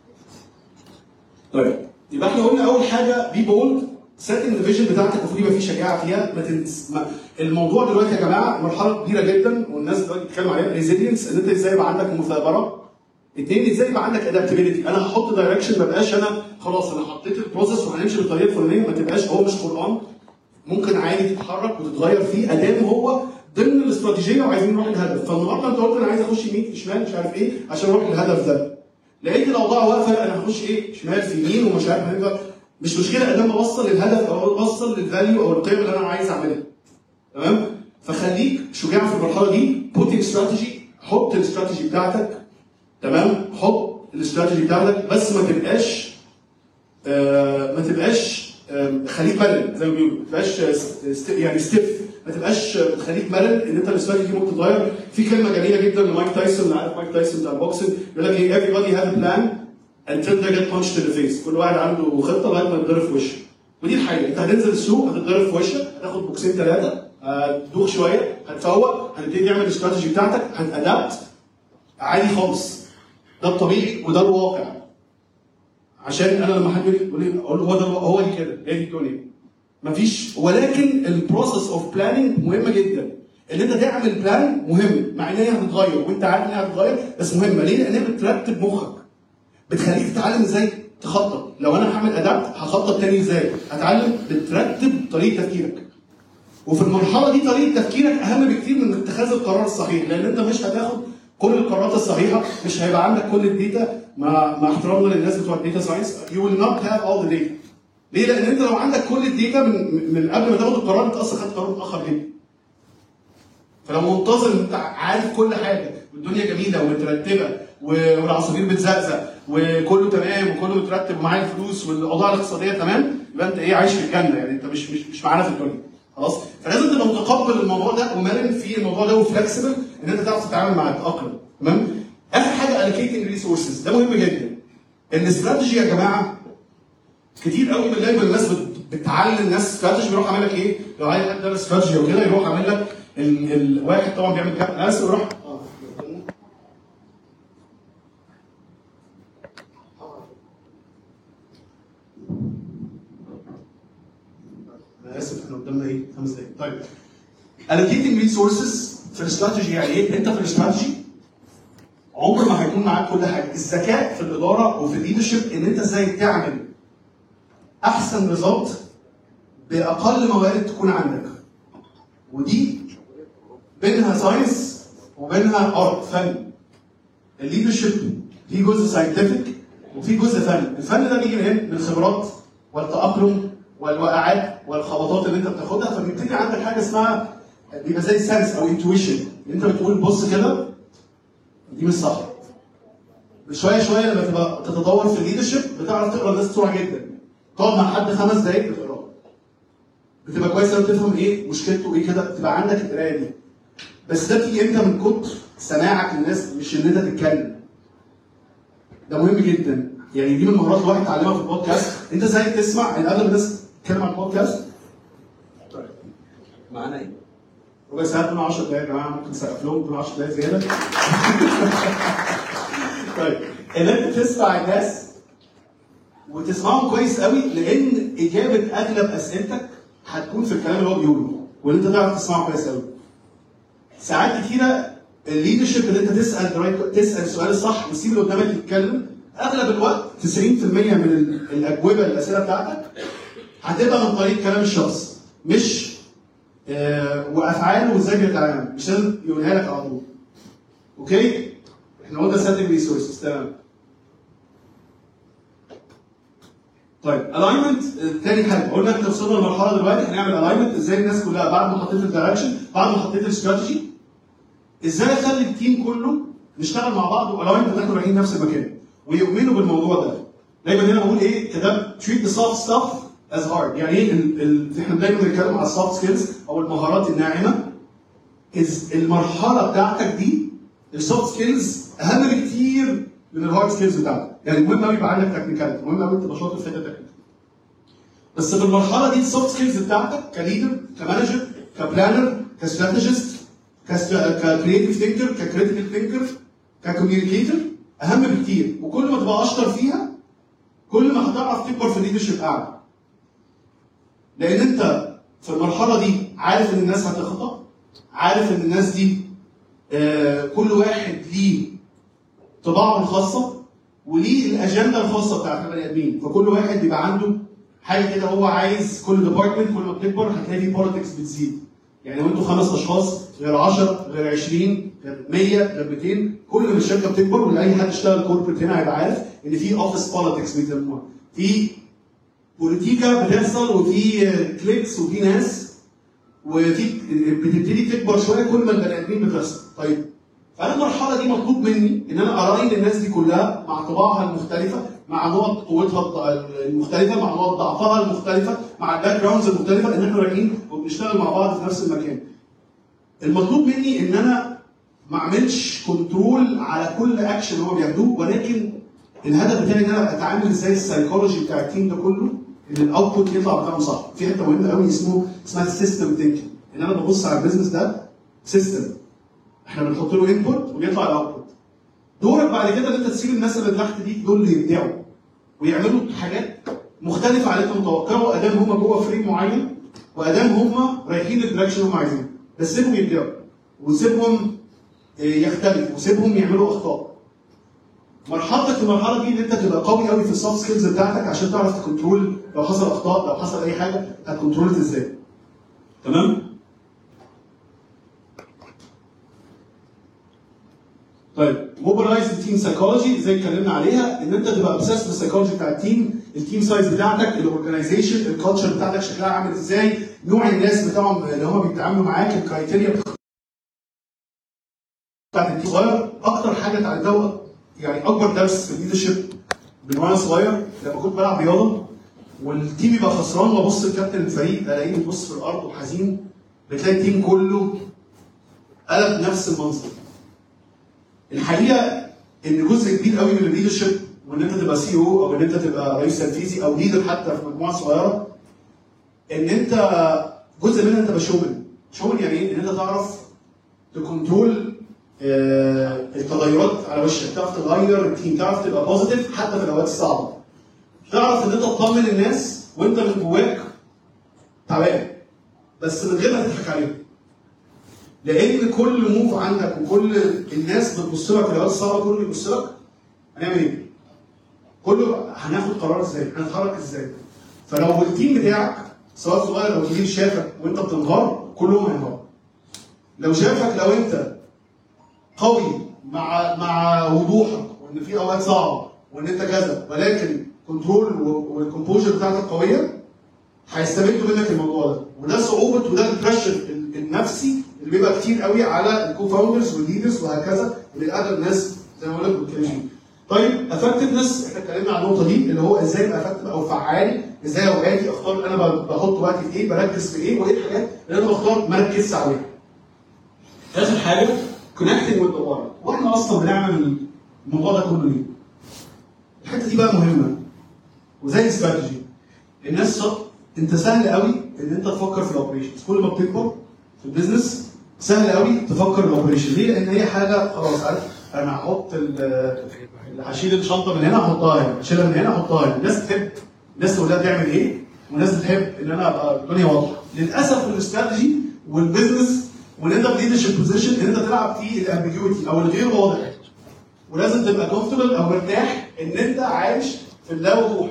طيب يبقى احنا قلنا اول حاجه بي بولد سيتنج الفيجن بتاعتك المفروض يبقى فيه شجاعه فيها ما تنس... ما... الموضوع دلوقتي يا جماعه مرحله كبيره جدا والناس دلوقتي بتتكلم عليها ريزيلينس ان انت ازاي يبقى عندك مثابره اثنين ازاي يبقى عندك ادابتبيلتي انا هحط دايركشن ما بقاش انا خلاص انا حطيت البروسيس وهنمشي بالطريقه الفلانيه ما تبقاش هو مش قران ممكن عادي تتحرك وتتغير فيه ادام هو ضمن الاستراتيجيه وعايزين نروح للهدف فالنهارده انت قلت انا عايز اخش يمين شمال مش عارف ايه عشان اروح للهدف ده لقيت الاوضاع واقفه انا هخش ايه شمال في يمين ومش عارف هنبقى مش مشكله ادام بوصل للهدف او بوصل للفاليو او القيم اللي انا عايز اعملها تمام فخليك شجاع في المرحله دي بوت استراتيجي حط الاستراتيجي بتاعتك تمام حط الاستراتيجي بتاعتك بس ما تبقاش آه، ما تبقاش آم، خليك ملل زي ما بيقولوا ما تبقاش آه، ست- يعني ستيف ما تبقاش آه، خليك ملل ان انت الاستراتيجي ممكن تتغير في كلمه جميله جدا لمايك تايسون اللي عارف مايك تايسون بتاع البوكسنج يقول لك ايه everybody have a plan until they get punched in the face كل واحد عنده خطه لغايه ما يتضرب في وشه ودي الحقيقه انت هتنزل السوق هتتضرب في وشك هتاخد بوكسين ثلاثه هتدوخ شويه هتفوق هتبتدي تعمل الاستراتيجي بتاعتك هتادابت عادي خالص ده الطبيعي وده الواقع عشان انا لما حد يقول لي- يقول لي اقول له هو ده هو دي كده هي دي الدنيا مفيش ولكن البروسيس اوف بلاننج مهمه جدا ان انت تعمل بلان مهم مع ان هي هتتغير وانت عارف انها هتتغير بس مهمه ليه؟ لان هي بترتب مخك بتخليك تتعلم ازاي تخطط لو انا هعمل ادابت هخطط تاني ازاي هتعلم بترتب طريقه تفكيرك وفي المرحله دي طريقه تفكيرك اهم بكتير من اتخاذ القرار الصحيح لان انت مش هتاخد كل القرارات الصحيحه مش هيبقى عندك كل الداتا مع مع احترامنا للناس بتوع الداتا ساينس يو ويل نوت هاف اول ذا داتا ليه؟ لان انت لو عندك كل الداتا من من قبل ما تاخد القرار انت اصلا خدت قرار متاخر جدا فلو منتظر ان انت عارف كل حاجه والدنيا جميله ومترتبه و- والعصافير بتزقزق وكله تمام وكله مترتب ومعايا الفلوس والاوضاع الاقتصاديه تمام يبقى انت ايه عايش في الجنه يعني انت مش مش مش معانا في الدنيا خلاص فلازم تبقى متقبل الموضوع ده ومرن في الموضوع ده وفلكسبل ان انت تعرف تتعامل مع التاقلم تمام اخر حاجه allocating ريسورسز ده مهم جدا الاستراتيجي يا جماعه كتير قوي بنلاقي من الناس بت- بتعلم ناس استراتيجي بيروح عامل لك ايه؟ لو عايز حد درس استراتيجي وكده يروح عامل لك ال- الواحد طبعا بيعمل كام ناس ويروح آه. انا اسف احنا قدامنا ايه؟ خمس دقايق طيب allocating resources في الاستراتيجي يعني ايه؟ انت في الاستراتيجي عمر ما هيكون معاك كل حاجه، الذكاء في الاداره وفي الليدرشيب ان انت ازاي تعمل احسن ريزلت باقل موارد تكون عندك. ودي بينها ساينس وبينها ارت فن. الليدرشيب في جزء ساينتفك وفي جزء فن، الفن ده بيجي منين؟ من الخبرات والتاقلم والوقعات والخبطات اللي انت بتاخدها فبيبتدي عندك حاجه اسمها بيبقى زي سنس او انتويشن انت بتقول بص كده دي مش صح شويه شويه لما تبقى تتطور في الليدرشيب بتعرف تقرا الناس بسرعه جدا تقعد مع حد خمس دقايق تقراه بتبقى كويس لو تفهم ايه مشكلته ايه كده تبقى عندك القرايه دي بس ده بتيجي امتى من كتر سماعك للناس مش ان انت تتكلم ده مهم جدا يعني دي من المهارات الواحد يتعلمها في البودكاست انت ازاي تسمع ان اغلب الناس بتتكلم عن البودكاست طيب معانا ايه؟ ربع ساعه تكون 10 دقايق يا جماعه ممكن نسقف لهم تكون 10 دقايق زياده طيب ان انت تسمع الناس وتسمعهم كويس قوي لان اجابه اغلب اسئلتك هتكون في الكلام اللي هو بيقوله وان انت تعرف تسمعه كويس قوي ساعات كتيره الليدرشيب اللي انت تسال درايف- تسال السؤال الصح وتسيب اللي قدامك يتكلم اغلب الوقت 90% من ال- الاجوبه الاسئله بتاعتك هتبقى من طريق كلام الشخص مش آه وافعاله وازاي بيتعامل مش لازم يقولها لك على طول اوكي احنا قلنا سيتنج ريسورسز تمام طيب الاينمنت تاني حاجه قلنا احنا وصلنا لمرحله دلوقتي هنعمل الاينمنت ازاي الناس كلها بعد ما حطيت الدايركشن بعد ما حطيت الاستراتيجي ازاي اخلي التيم كله نشتغل مع بعض والاينمنت ان احنا رايحين نفس المكان ويؤمنوا بالموضوع ده دايما هنا بقول ايه كتاب treat the soft stuff as hard يعني ايه ال... ال... احنا دايما بنتكلم على السوفت سكيلز او المهارات الناعمه إز المرحله بتاعتك دي السوفت سكيلز اهم بكتير من الهارد سكيلز بتاعتك يعني المهم قوي يبقى عندك تكنيكاليتي مهم قوي تبقى شاطر في حته تكنيكال بس في المرحله دي السوفت سكيلز بتاعتك كليدر كمانجر كبلانر كاستراتيجيست ككريتيف ثينكر ككريتيكال ثينكر ككوميونيكيتور اهم بكتير وكل ما تبقى اشطر فيها كل ما هتعرف تكبر في الليدرشيب اعلى لان انت في المرحله دي عارف ان الناس هتخطأ عارف ان الناس دي آه، كل واحد ليه طباعه الخاصه وليه الاجنده الخاصه بتاعت البني ادمين فكل واحد بيبقى عنده حاجه كده هو عايز كل ديبارتمنت كل ما بتكبر هتلاقي في بوليتكس بتزيد يعني لو انتوا خمس اشخاص غير 10 غير 20 غير 100 غير 200 كل ما الشركه بتكبر واي حد اشتغل كوربريت هنا هيبقى عارف ان في اوفيس بوليتكس بيسموها في بوليتيكا بتحصل وفي كليكس وفي ناس وفي بتبتدي تكبر شويه كل ما البني ادمين بتحصل طيب فانا المرحله دي مطلوب مني ان انا اراين الناس دي كلها مع طباعها المختلفه مع نقط قوتها المختلفه مع نقط ضعفها المختلفه مع الباك جراوندز المختلفه ان احنا رايحين وبنشتغل مع بعض في نفس المكان المطلوب مني ان انا ما اعملش كنترول على كل اكشن هو بياخدوه ولكن الهدف بتاعي ان انا اتعامل ازاي السايكولوجي بتاع التيم ده كله ان الاوتبوت يطلع بتاعه صح في حته مهمه قوي اسمه اسمها السيستم ثينكينج ان انا ببص على البيزنس ده سيستم احنا بنحط له انبوت وبيطلع الاوتبوت دورك بعد كده ان انت تسيب الناس اللي تحت دي دول اللي يبدعوا ويعملوا حاجات مختلفه عن اللي انت متوقعه ادام هم جوه فريم معين وادام هم رايحين للدايركشن اللي هم عايزينه بس سيبهم يبدعوا وسيبهم آه، يختلفوا وسيبهم يعملوا اخطاء مرحلتك في المرحله دي ان انت تبقى قوي قوي في السوفت سكيلز بتاعتك عشان تعرف تكنترول لو حصل اخطاء لو حصل اي حاجه هتكنترول ازاي تمام طيب موبلايز تيم سايكولوجي زي اتكلمنا عليها ان انت تبقى obsessed بالسايكولوجي بتاع التيم التيم سايز بتاعتك الاورجنايزيشن الكالتشر بتاعتك شكلها عامل ازاي نوع الناس بتاعهم اللي هم بيتعاملوا معاك الكرايتيريا بتاعت التيم صغير اكتر حاجه اتعلمتها يعني اكبر درس في الليدرشيب من وانا صغير لما كنت بلعب رياضه والتيم يبقى خسران وابص لكابتن الفريق الاقيه بيبص في الارض وحزين بتلاقي التيم كله قلب نفس المنظر الحقيقه ان جزء كبير قوي من الليدرشيب وان انت تبقى سي او او ان انت تبقى رئيس تنفيذي او ليدر حتى في مجموعه صغيره ان انت جزء منها انت تبقى شومن شومن يعني ايه؟ ان انت تعرف تكنترول آه، التغيرات على وشك تعرف تغير التيم تعرف تبقى بوزيتيف حتى في الاوقات الصعبه تعرف ان انت تطمن الناس وانت من جواك تعبان بس من غير ما تضحك عليهم لان كل موف عندك وكل الناس بتبص لك في الاوقات الصعبه كله بيبص لك هنعمل ايه؟ كله هناخد قرار ازاي؟ هنتحرك ازاي؟ فلو التيم بتاعك سواء صغير او كبير شافك وانت بتنهار كلهم هينهاروا. لو شافك لو انت قوي مع مع وضوحك وان في اوقات صعبه وان انت كذا ولكن كنترول والكومبوجر بتاعتك قويه هيستمدوا منك الموضوع ده وده صعوبه وده البريشر النفسي اللي بيبقى كتير قوي على الكو فاوندرز والليدرز وهكذا اللي اغلب الناس زي ما بقول لك بتتكلم فيه. طيب افكتفنس احنا اتكلمنا عن النقطه دي اللي هو ازاي ابقى افكتف او فعال ازاي اوقاتي اختار انا بحط وقتي في ايه بركز في ايه وايه الحاجات اللي انا بختار ما اركزش عليها. اخر حاجه كونكتنج وذ ذا واحنا اصلا بنعمل الموضوع ده كله ليه؟ الحته دي بقى مهمه وزي استراتيجي الناس ص... انت سهل قوي ان انت تفكر في الاوبريشنز كل ما بتكبر في البيزنس سهل قوي تفكر في الاوبريشن ليه؟ لان هي حاجه خلاص عارف انا هحط ال- هشيل الشنطه من هنا احطها هنا اشيلها من هنا احطها هنا الناس تحب الناس تقول لها تعمل ايه والناس بتحب ان انا ابقى الدنيا واضحه للاسف الاستراتيجي والبيزنس وان انت في ليدرشيب بوزيشن ان انت تلعب في الامبيجوتي او الغير واضح ولازم تبقى كومفورتبل او مرتاح ان انت عايش في اللا وضوح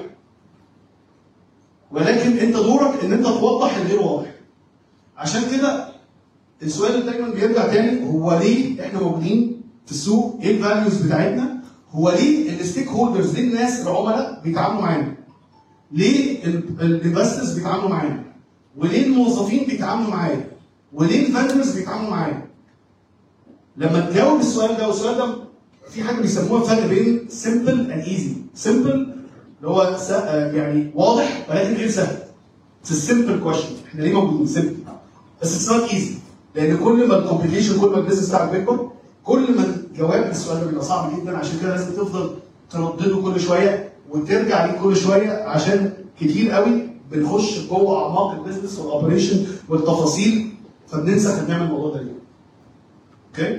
ولكن انت دورك ان انت توضح الغير واضح عشان كده السؤال اللي دايما بيرجع تاني هو ليه احنا موجودين في السوق؟ ايه الفاليوز بتاعتنا؟ هو ليه الستيك هولدرز ليه الناس العملاء بيتعاملوا معانا؟ ليه الانفسترز بيتعاملوا معانا؟ وليه الموظفين بيتعاملوا معايا؟ وليه الفندرز بيتعاملوا معايا؟ لما تجاوب السؤال ده والسؤال ده في حاجه بيسموها فرق بين سمبل اند ايزي سمبل اللي هو س- آه يعني واضح ولكن غير سهل It's a simple question احنا ليه موجودين سمبل بس اتس نوت ايزي لان كل ما الكومبليكيشن كل ما البيزنس بتاعك بيكبر كل ما الجواب للسؤال ده بيبقى صعب جدا عشان كده لازم تفضل تردده كل شويه وترجع ليه كل شويه عشان كتير قوي بنخش جوه اعماق البيزنس والاوبريشن والتفاصيل فبننسى احنا بنعمل الموضوع ده ليه. اوكي؟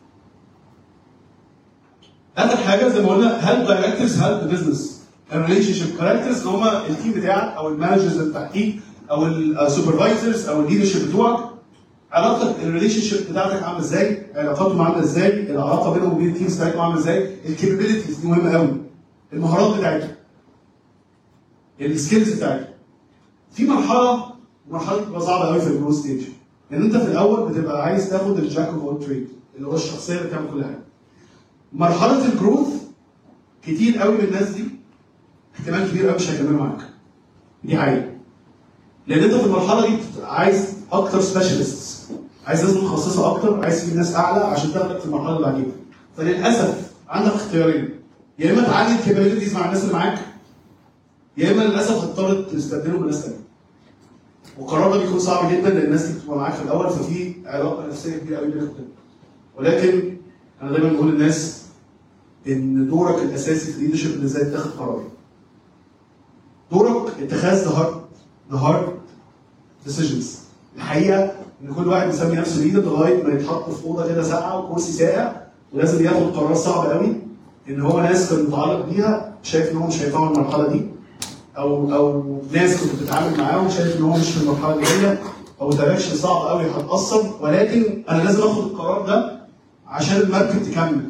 اخر حاجه زي ما قلنا هل دايركتورز هل بزنس الريليشن شيب كاركترز اللي هم التيم بتاعك او المانجرز اللي تحتيك او السوبرفايزرز او الليدرشيب بتوعك علاقتك الريليشن شيب بتاعتك عامله ازاي؟ علاقاتهم عامله ازاي؟ العلاقه بينهم وبين التيمز بتاعتهم عامله ازاي؟ الكابابيلتيز دي مهمه قوي المهارات بتاعتهم السكيلز بتاعتهم في مرحله مرحله بتبقى صعبه قوي في الجروث ستيج ان انت في الاول بتبقى عايز تاخد الجاك اوف اول تريد اللي هو الشخصيه اللي بتعمل كل حاجه مرحله الجروث كتير قوي من الناس دي احتمال كبير قوي مش هيكملوا معاك دي حقيقه لان انت في المرحله دي بتبقى عايز اكتر سبيشالست عايز ناس متخصصه اكتر عايز تجيب ناس اعلى عشان تاخدك في المرحله اللي بعديها فللاسف عندك اختيارين يا اما تعلي الكابابيلتيز مع الناس اللي معاك يا اما للاسف هتضطر تستبدلهم بناس ثانيه والقرار ده بيكون صعب جدا لان الناس دي بتبقى معاك في الاول ففي علاقه نفسيه كبيره قوي بينك وبينهم ولكن انا دايما بقول للناس ان دورك الاساسي في الليدرشيب ان ازاي تاخد قرار دورك اتخاذ ذا هارد ذا هارد ديسيجنز الحقيقه ان كل واحد مسمي نفسه ليدر لغايه ما يتحط في اوضه كده ساقعه وكرسي ساقع ولازم ياخد قرار صعب قوي ان هو ناس كان متعلق بيها شايف ان هو مش هينفعوا المرحله دي او او ناس كنت بتتعامل معاهم شايف ان هو مش في المرحله الجايه او دايركشن صعب قوي هتاثر ولكن انا لازم اخد القرار ده عشان المركب تكمل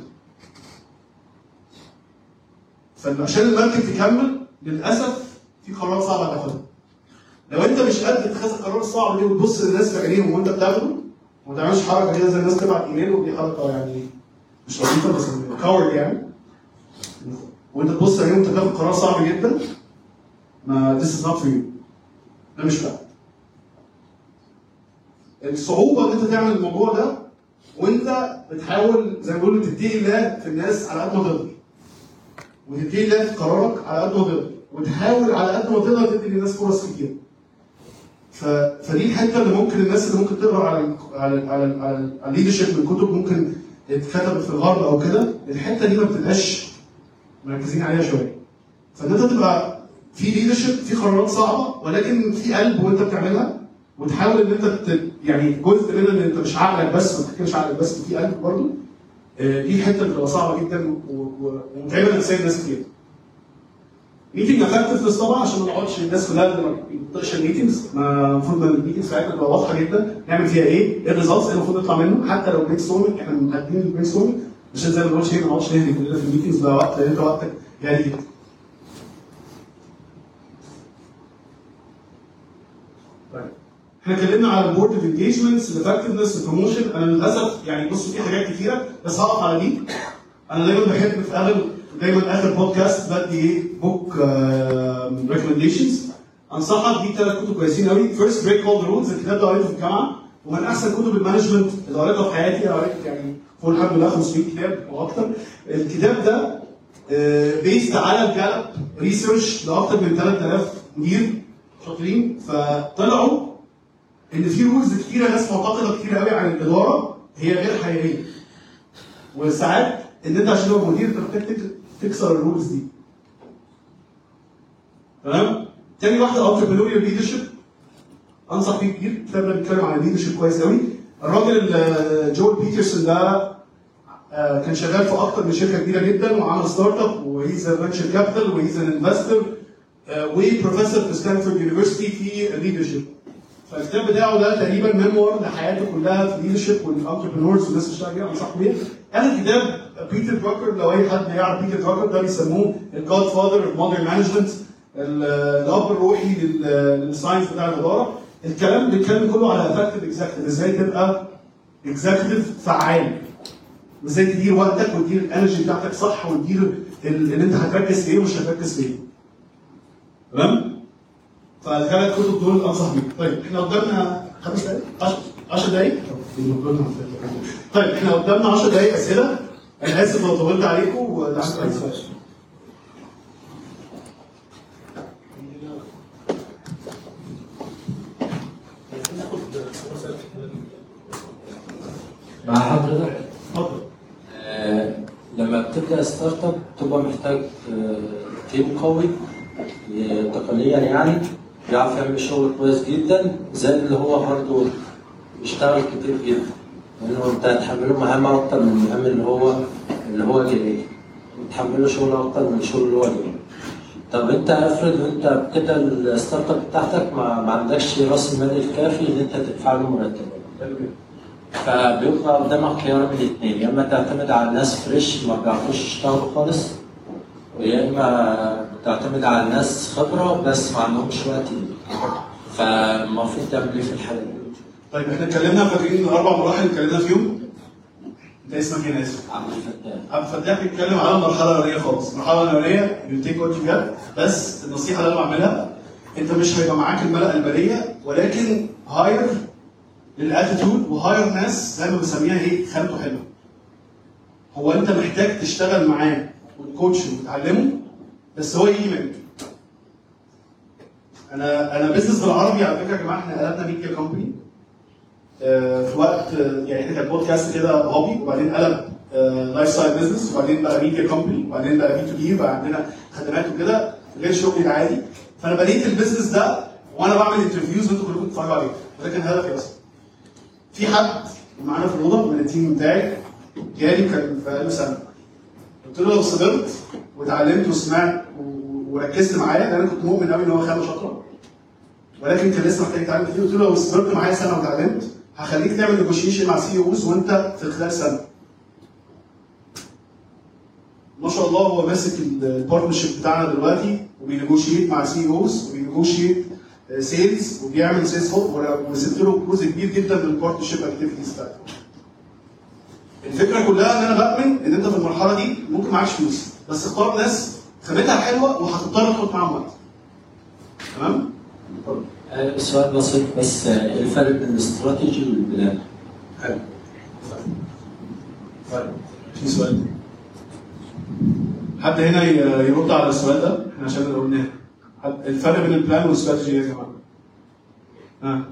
فعشان المركب تكمل للاسف في قرارات صعبه هتاخدها لو انت مش قد اتخاذ القرار الصعب دي وتبص للناس في عينيهم وانت بتاخده وما تعملش حركه كده زي الناس تبعت ايميل ودي حركه يعني مش لطيفه بس كاورد يعني وانت تبص عليهم وانت بتاخد قرار صعب جدا ما this is not for you ده مش بقى الصعوبه ان انت تعمل الموضوع ده وانت بتحاول زي ما بيقولوا تتقي الله في الناس على قد ما تقدر وتتقي الله في قرارك على قد ما تقدر وتحاول على قد ما تقدر تدي للناس فرص كتير ف... فدي الحته اللي ممكن الناس اللي ممكن تقرا على ال على ال على ال على, ال على الليدرشيب من كتب ممكن اتكتبت في الغرب او كده الحته دي ما بتبقاش مركزين عليها شويه فان انت تبقى في ليدرشيب في قرارات صعبه ولكن في قلب وانت بتعملها وتحاول ان انت ت... يعني جزء منها ان انت مش عقلك بس ما تفكرش عقلك بس في قلب برضه آه، دي حته بتبقى صعبه جدا و- و- ومتعبه نفسيا ناس كتير. ميتنج افكتفنس طبعا عشان ما نقعدش الناس كلها اللي ما بتطقش الميتنجز ما المفروض ان الميتنجز بتاعتنا تبقى واضحه جدا نعمل فيها ايه؟ ايه الريزلتس اللي المفروض نطلع منه حتى لو برين ستورمنج احنا مقدمين البرين ستورمنج عشان زي ما بنقولش ايه ما نقعدش نهري كلنا في الميتنجز ده وقت لان انت وقتك غالي جدا. طيب احنا اتكلمنا على البورد اوف انجيجمنتس الافكتفنس البروموشن انا للاسف يعني بص في حاجات كتيره بس هقف على دي انا دايما بحب في اغلب دايما اخر بودكاست بدي ايه بوك ريكومنديشنز انصحك دي ثلاث كتب كويسين قوي فيرست بريك اول ذا رولز الكتاب ده قريته في الجامعه ومن احسن كتب المانجمنت اللي قريتها في حياتي انا قريت يعني فوق الحمد لله 500 كتاب واكتر الكتاب ده بيست على الجالب ريسيرش لاكثر من 3000 مدير شاطرين فطلعوا ان في رولز كتيره ناس معتقده كتير قوي عن الاداره هي غير حقيقيه وساعات ان انت عشان تبقى مدير انت محتاج تك- تكسر الرولز دي تمام تاني واحده entrepreneurial leadership انصح فيه كتير الكتاب ده بيتكلم عن الليدرشيب كويس قوي الراجل ال- جول بيترسون ده آه، كان شغال في اكتر من شركه كبيره جدا وعمل ستارت اب وهيز فينشر كابيتال وهيز ان انفستور وبروفيسور في ستانفورد يونيفرستي في الليدرشيب فالكتاب بتاعه ده تقريبا ميموار لحياته كلها في الليدرشيب والانتربرنورز والناس اللي بتشتغل فيها انصح بيه انا كتاب بيتر دراكر لو اي حد يعرف بيتر دراكر ده بيسموه الجاد فاذر اوف مودرن مانجمنت الاب الروحي لل- للساينس بتاع الاداره الكلام بيتكلم كله على افكتيف اكزكتيف ازاي تبقى اكزكتيف فعال وازاي تدير وقتك وتدير الانرجي بتاعتك صح وتدير ال- اللي انت هتركز في ايه ومش هتركز في ايه تمام فالثلاث كتب دول انصح بيهم طيب احنا قدامنا خمس دقايق 10 دقايق طيب احنا قدامنا 10 دقايق اسئله انا اسف لو طولت عليكم وده عندي أي سؤال مع حضرتك اتفضل آه، لما بتبدا ستارت اب بتبقى محتاج آه، تيم قوي آه، تقنيا يعني بيعرف يعمل شغل كويس جدا زائد اللي هو برضه بيشتغل كتير جدا لانه انت هتحمله مهام اكتر من المهام اللي هو اللي هو جاي بتحمله شغل اكتر من الشغل اللي هو جاي طب انت افرض انت بتبدا الستارت اب بتاعتك ما, ما عندكش راس المال الكافي ان انت تدفع له مرتبات حلو جدا فبيبقى قدامك خيار من الاثنين يا اما تعتمد على ناس فريش ما بيعرفوش يشتغلوا خالص ويا اما تعتمد على ناس خبره بس ما عندهمش وقت ليه فالمفروض تعمل ايه في الحاله دي؟ طيب احنا اتكلمنا فاكرين الاربع مراحل اتكلمنا فيهم انت اسمك ايه انا اسف عبد الفتاح عبد الفتاح بيتكلم على المرحله الاولانيه خالص المرحله الاولانيه يو تيك وات يو بس النصيحه اللي انا بعملها انت مش هيبقى معاك الملأ البريه ولكن هاير للاتيتود وهاير ناس زي ما بسميها ايه خامته حلوه هو انت محتاج تشتغل معاه وتكوتش وتعلمه بس هو يجي منك انا انا بزنس بالعربي على فكره يا جماعه احنا قلبنا ميديا كومباني آه، في وقت آه، يعني احنا كان بودكاست كده هوبي وبعدين قلب لايف ستايل بزنس وبعدين بقى ميديا كومباني وبعدين بقى بي تو بي بقى عندنا خدمات وكده غير شغلي العادي فانا بنيت البيزنس ده وانا بعمل انترفيوز وانتوا كلكم بتتفرجوا عليه وده كان هدفي اصلا في حد معانا في الاوضه من التيم بتاعي جالي كان بقاله سنه قلت له لو صبرت واتعلمت وسمعت و- وركزت معاه لان انا كنت مؤمن قوي ان هو خامه شاطره ولكن كان لسه محتاج يتعلم كتير قلت له لو صبرت معايا سنه واتعلمت هخليك تعمل نيجوشيشن مع سي اوز وانت في خلال سنه ما شاء الله هو ماسك البارتنرشيب بتاعنا دلوقتي وبينيجوشيت مع سي اوز وبينيجوشيت سيلز وبيعمل سيلز وسبت له جزء كبير جدا من البارتنرشيب اكتيفيتيز بتاعته. الفكره كلها ان انا بؤمن ان انت في المرحله دي ممكن معكش فلوس بس اختار ناس خامتها حلوه وهتضطر تاخد معاهم وقت. تمام؟ اتفضل. آه، سؤال بسيط بس آه، ايه الفرق بين الاستراتيجي والبلان؟ حلو. طيب في سؤال حد هنا ي- يرد على السؤال ده احنا عشان اللي قلناه حد- الفرق بين البلان والاستراتيجي ايه يا جماعه؟ ها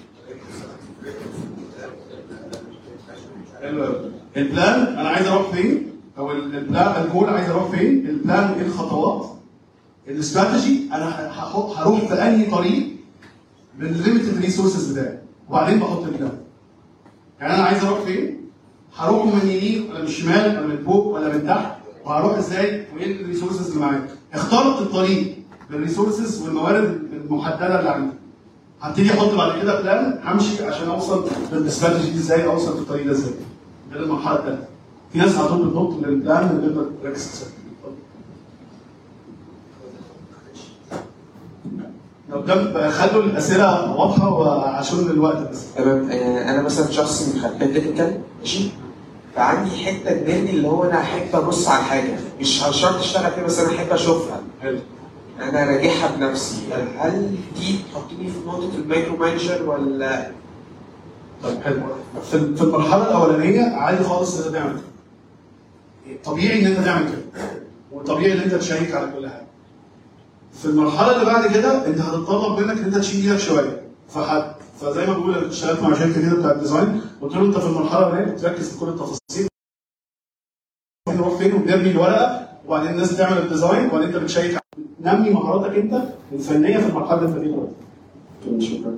حلو أوي. البلان انا عايز اروح فين او ال- البلان الجول عايز اروح فين البلان ايه الخطوات الاستراتيجي انا ه- هحط هروح في انهي طريق بالليمتد ريسورسز بتاعي وبعدين بحط البلان يعني انا عايز اروح فين هروح من اليمين ولا من الشمال ولا من فوق ولا من تحت وهروح ازاي وايه الريسورسز اللي معايا اخترت الطريق بالريسورسز والموارد المحدده اللي عندي هبتدي احط بعد كده بلان همشي عشان اوصل للاستراتيجي دي ازاي اوصل في الطريق ده ازاي ده المرحله الثالثه في ناس على طول بتنط للبلان من غير ما تركز في السؤال. لو كان خلوا الاسئله واضحه وعشان الوقت بس تمام آه، انا مثلا شخص من خلفيه تكنيكال ماشي فعندي حته جناني اللي هو انا احب ابص على حاجه مش شرط اشتغل فيها بس انا احب اشوفها حلو انا راجعها بنفسي هل دي تحطني في نقطه المايكرو مانجر ولا طيب حلو في في المرحله الاولانيه عادي خالص ان انت تعمل كده طبيعي ان انت تعمل كده وطبيعي ان انت تشيك على كل حاجه في المرحله اللي بعد كده انت هتتطلب منك ان انت تشيل ايدك شويه فحد فزي ما بقول أنا اشتغلت مع شركه كده بتاعت ديزاين قلت له انت في المرحله الاولانيه بتركز في كل التفاصيل نروح فين وبنرمي الورقه وبعدين الناس بتعمل الديزاين وبعدين انت بتشيك نمي مهاراتك انت الفنيه في المرحله اللي انت فيها دلوقتي شكرا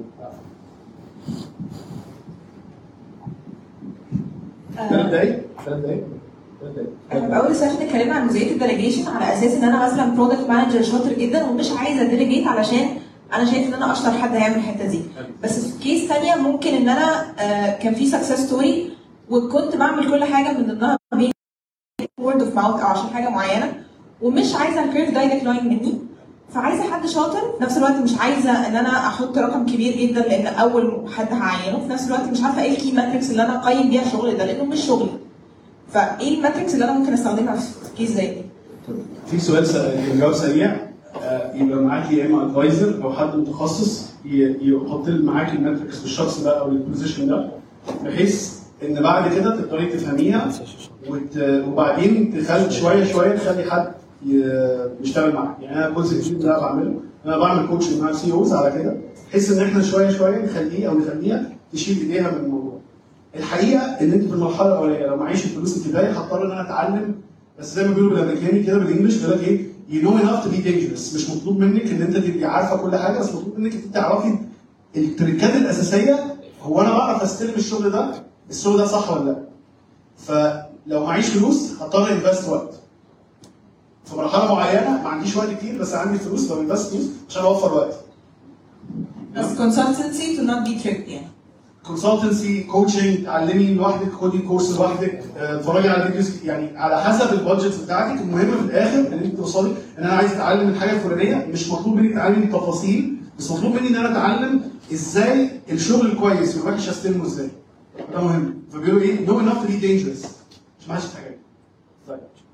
ثلاث دقايق ثلاث دقايق ثلاث دقايق احنا في اول سيشن اتكلمنا عن جزئيه الديليجيشن على اساس ان انا مثلا برودكت مانجر شاطر جدا ومش عايزه اديليجيت علشان انا شايف ان انا اشطر حد هيعمل الحته دي بس في كيس ثانيه ممكن ان انا آه، كان في سكسس ستوري وكنت بعمل كل حاجه من ضمنها وورد اوف ماوث او عشان حاجه معينه ومش عايزه الكيرف ده يديكلاين مني فعايزه حد شاطر في نفس الوقت مش عايزه ان انا احط رقم كبير جدا لان اول حد هعينه في نفس الوقت مش عارفه ايه الكي ماتريكس اللي انا اقيم بيها الشغل ده لانه مش شغلي فايه الماتريكس اللي انا ممكن استخدمها في كيس زي دي في سؤال س- جواب سريع آه، يبقى معاكي يا اما ادفايزر او حد متخصص ي- يحط معاكي الماتريكس للشخص ده او للبوزيشن ده بحيث ان بعد كده تقدري تفهميها وت... وبعدين تخلي شويه شويه تخلي حد ي- يشتغل معاك يعني انا جزء كبير اللي انا بعمله انا بعمل كوتش مع سي اوز على كده بحيث ان احنا شويه شويه نخليه او نخليها تشيل ايديها من الموضوع الحقيقه ان انت في المرحله الاولانيه لو معيش الفلوس الكفايه هضطر ان انا اتعلم بس زي ما بيقولوا بالامريكاني كده بالانجلش بيقول لك ايه يو نو enough تو بي dangerous مش مطلوب منك ان انت تبقي عارفه كل حاجه بس مطلوب منك انت تعرفي التريكات الاساسيه هو انا بعرف استلم الشغل ده الشغل ده صح ولا لا فلو معيش فلوس هضطر انفست وقت في مرحله معينه ما عنديش وقت كتير بس عندي فلوس فبنفست فلوس عشان اوفر وقت بس consultancy to not be tricked يعني كونسلتنسي كوتشنج تعلمي لوحدك خدي كورس لوحدك آه، اتفرجي على فيديوز يعني على حسب البادجت بتاعتك المهم في الاخر ان انت توصلي ان انا عايز اتعلم الحاجه الفلانيه مش مطلوب مني تعلمي التفاصيل بس مطلوب مني ان انا اتعلم ازاي الشغل الكويس والوحش استلمه ازاي ده مهم فبيقولوا ايه نو enough to be dangerous مش معاش حاجه طيب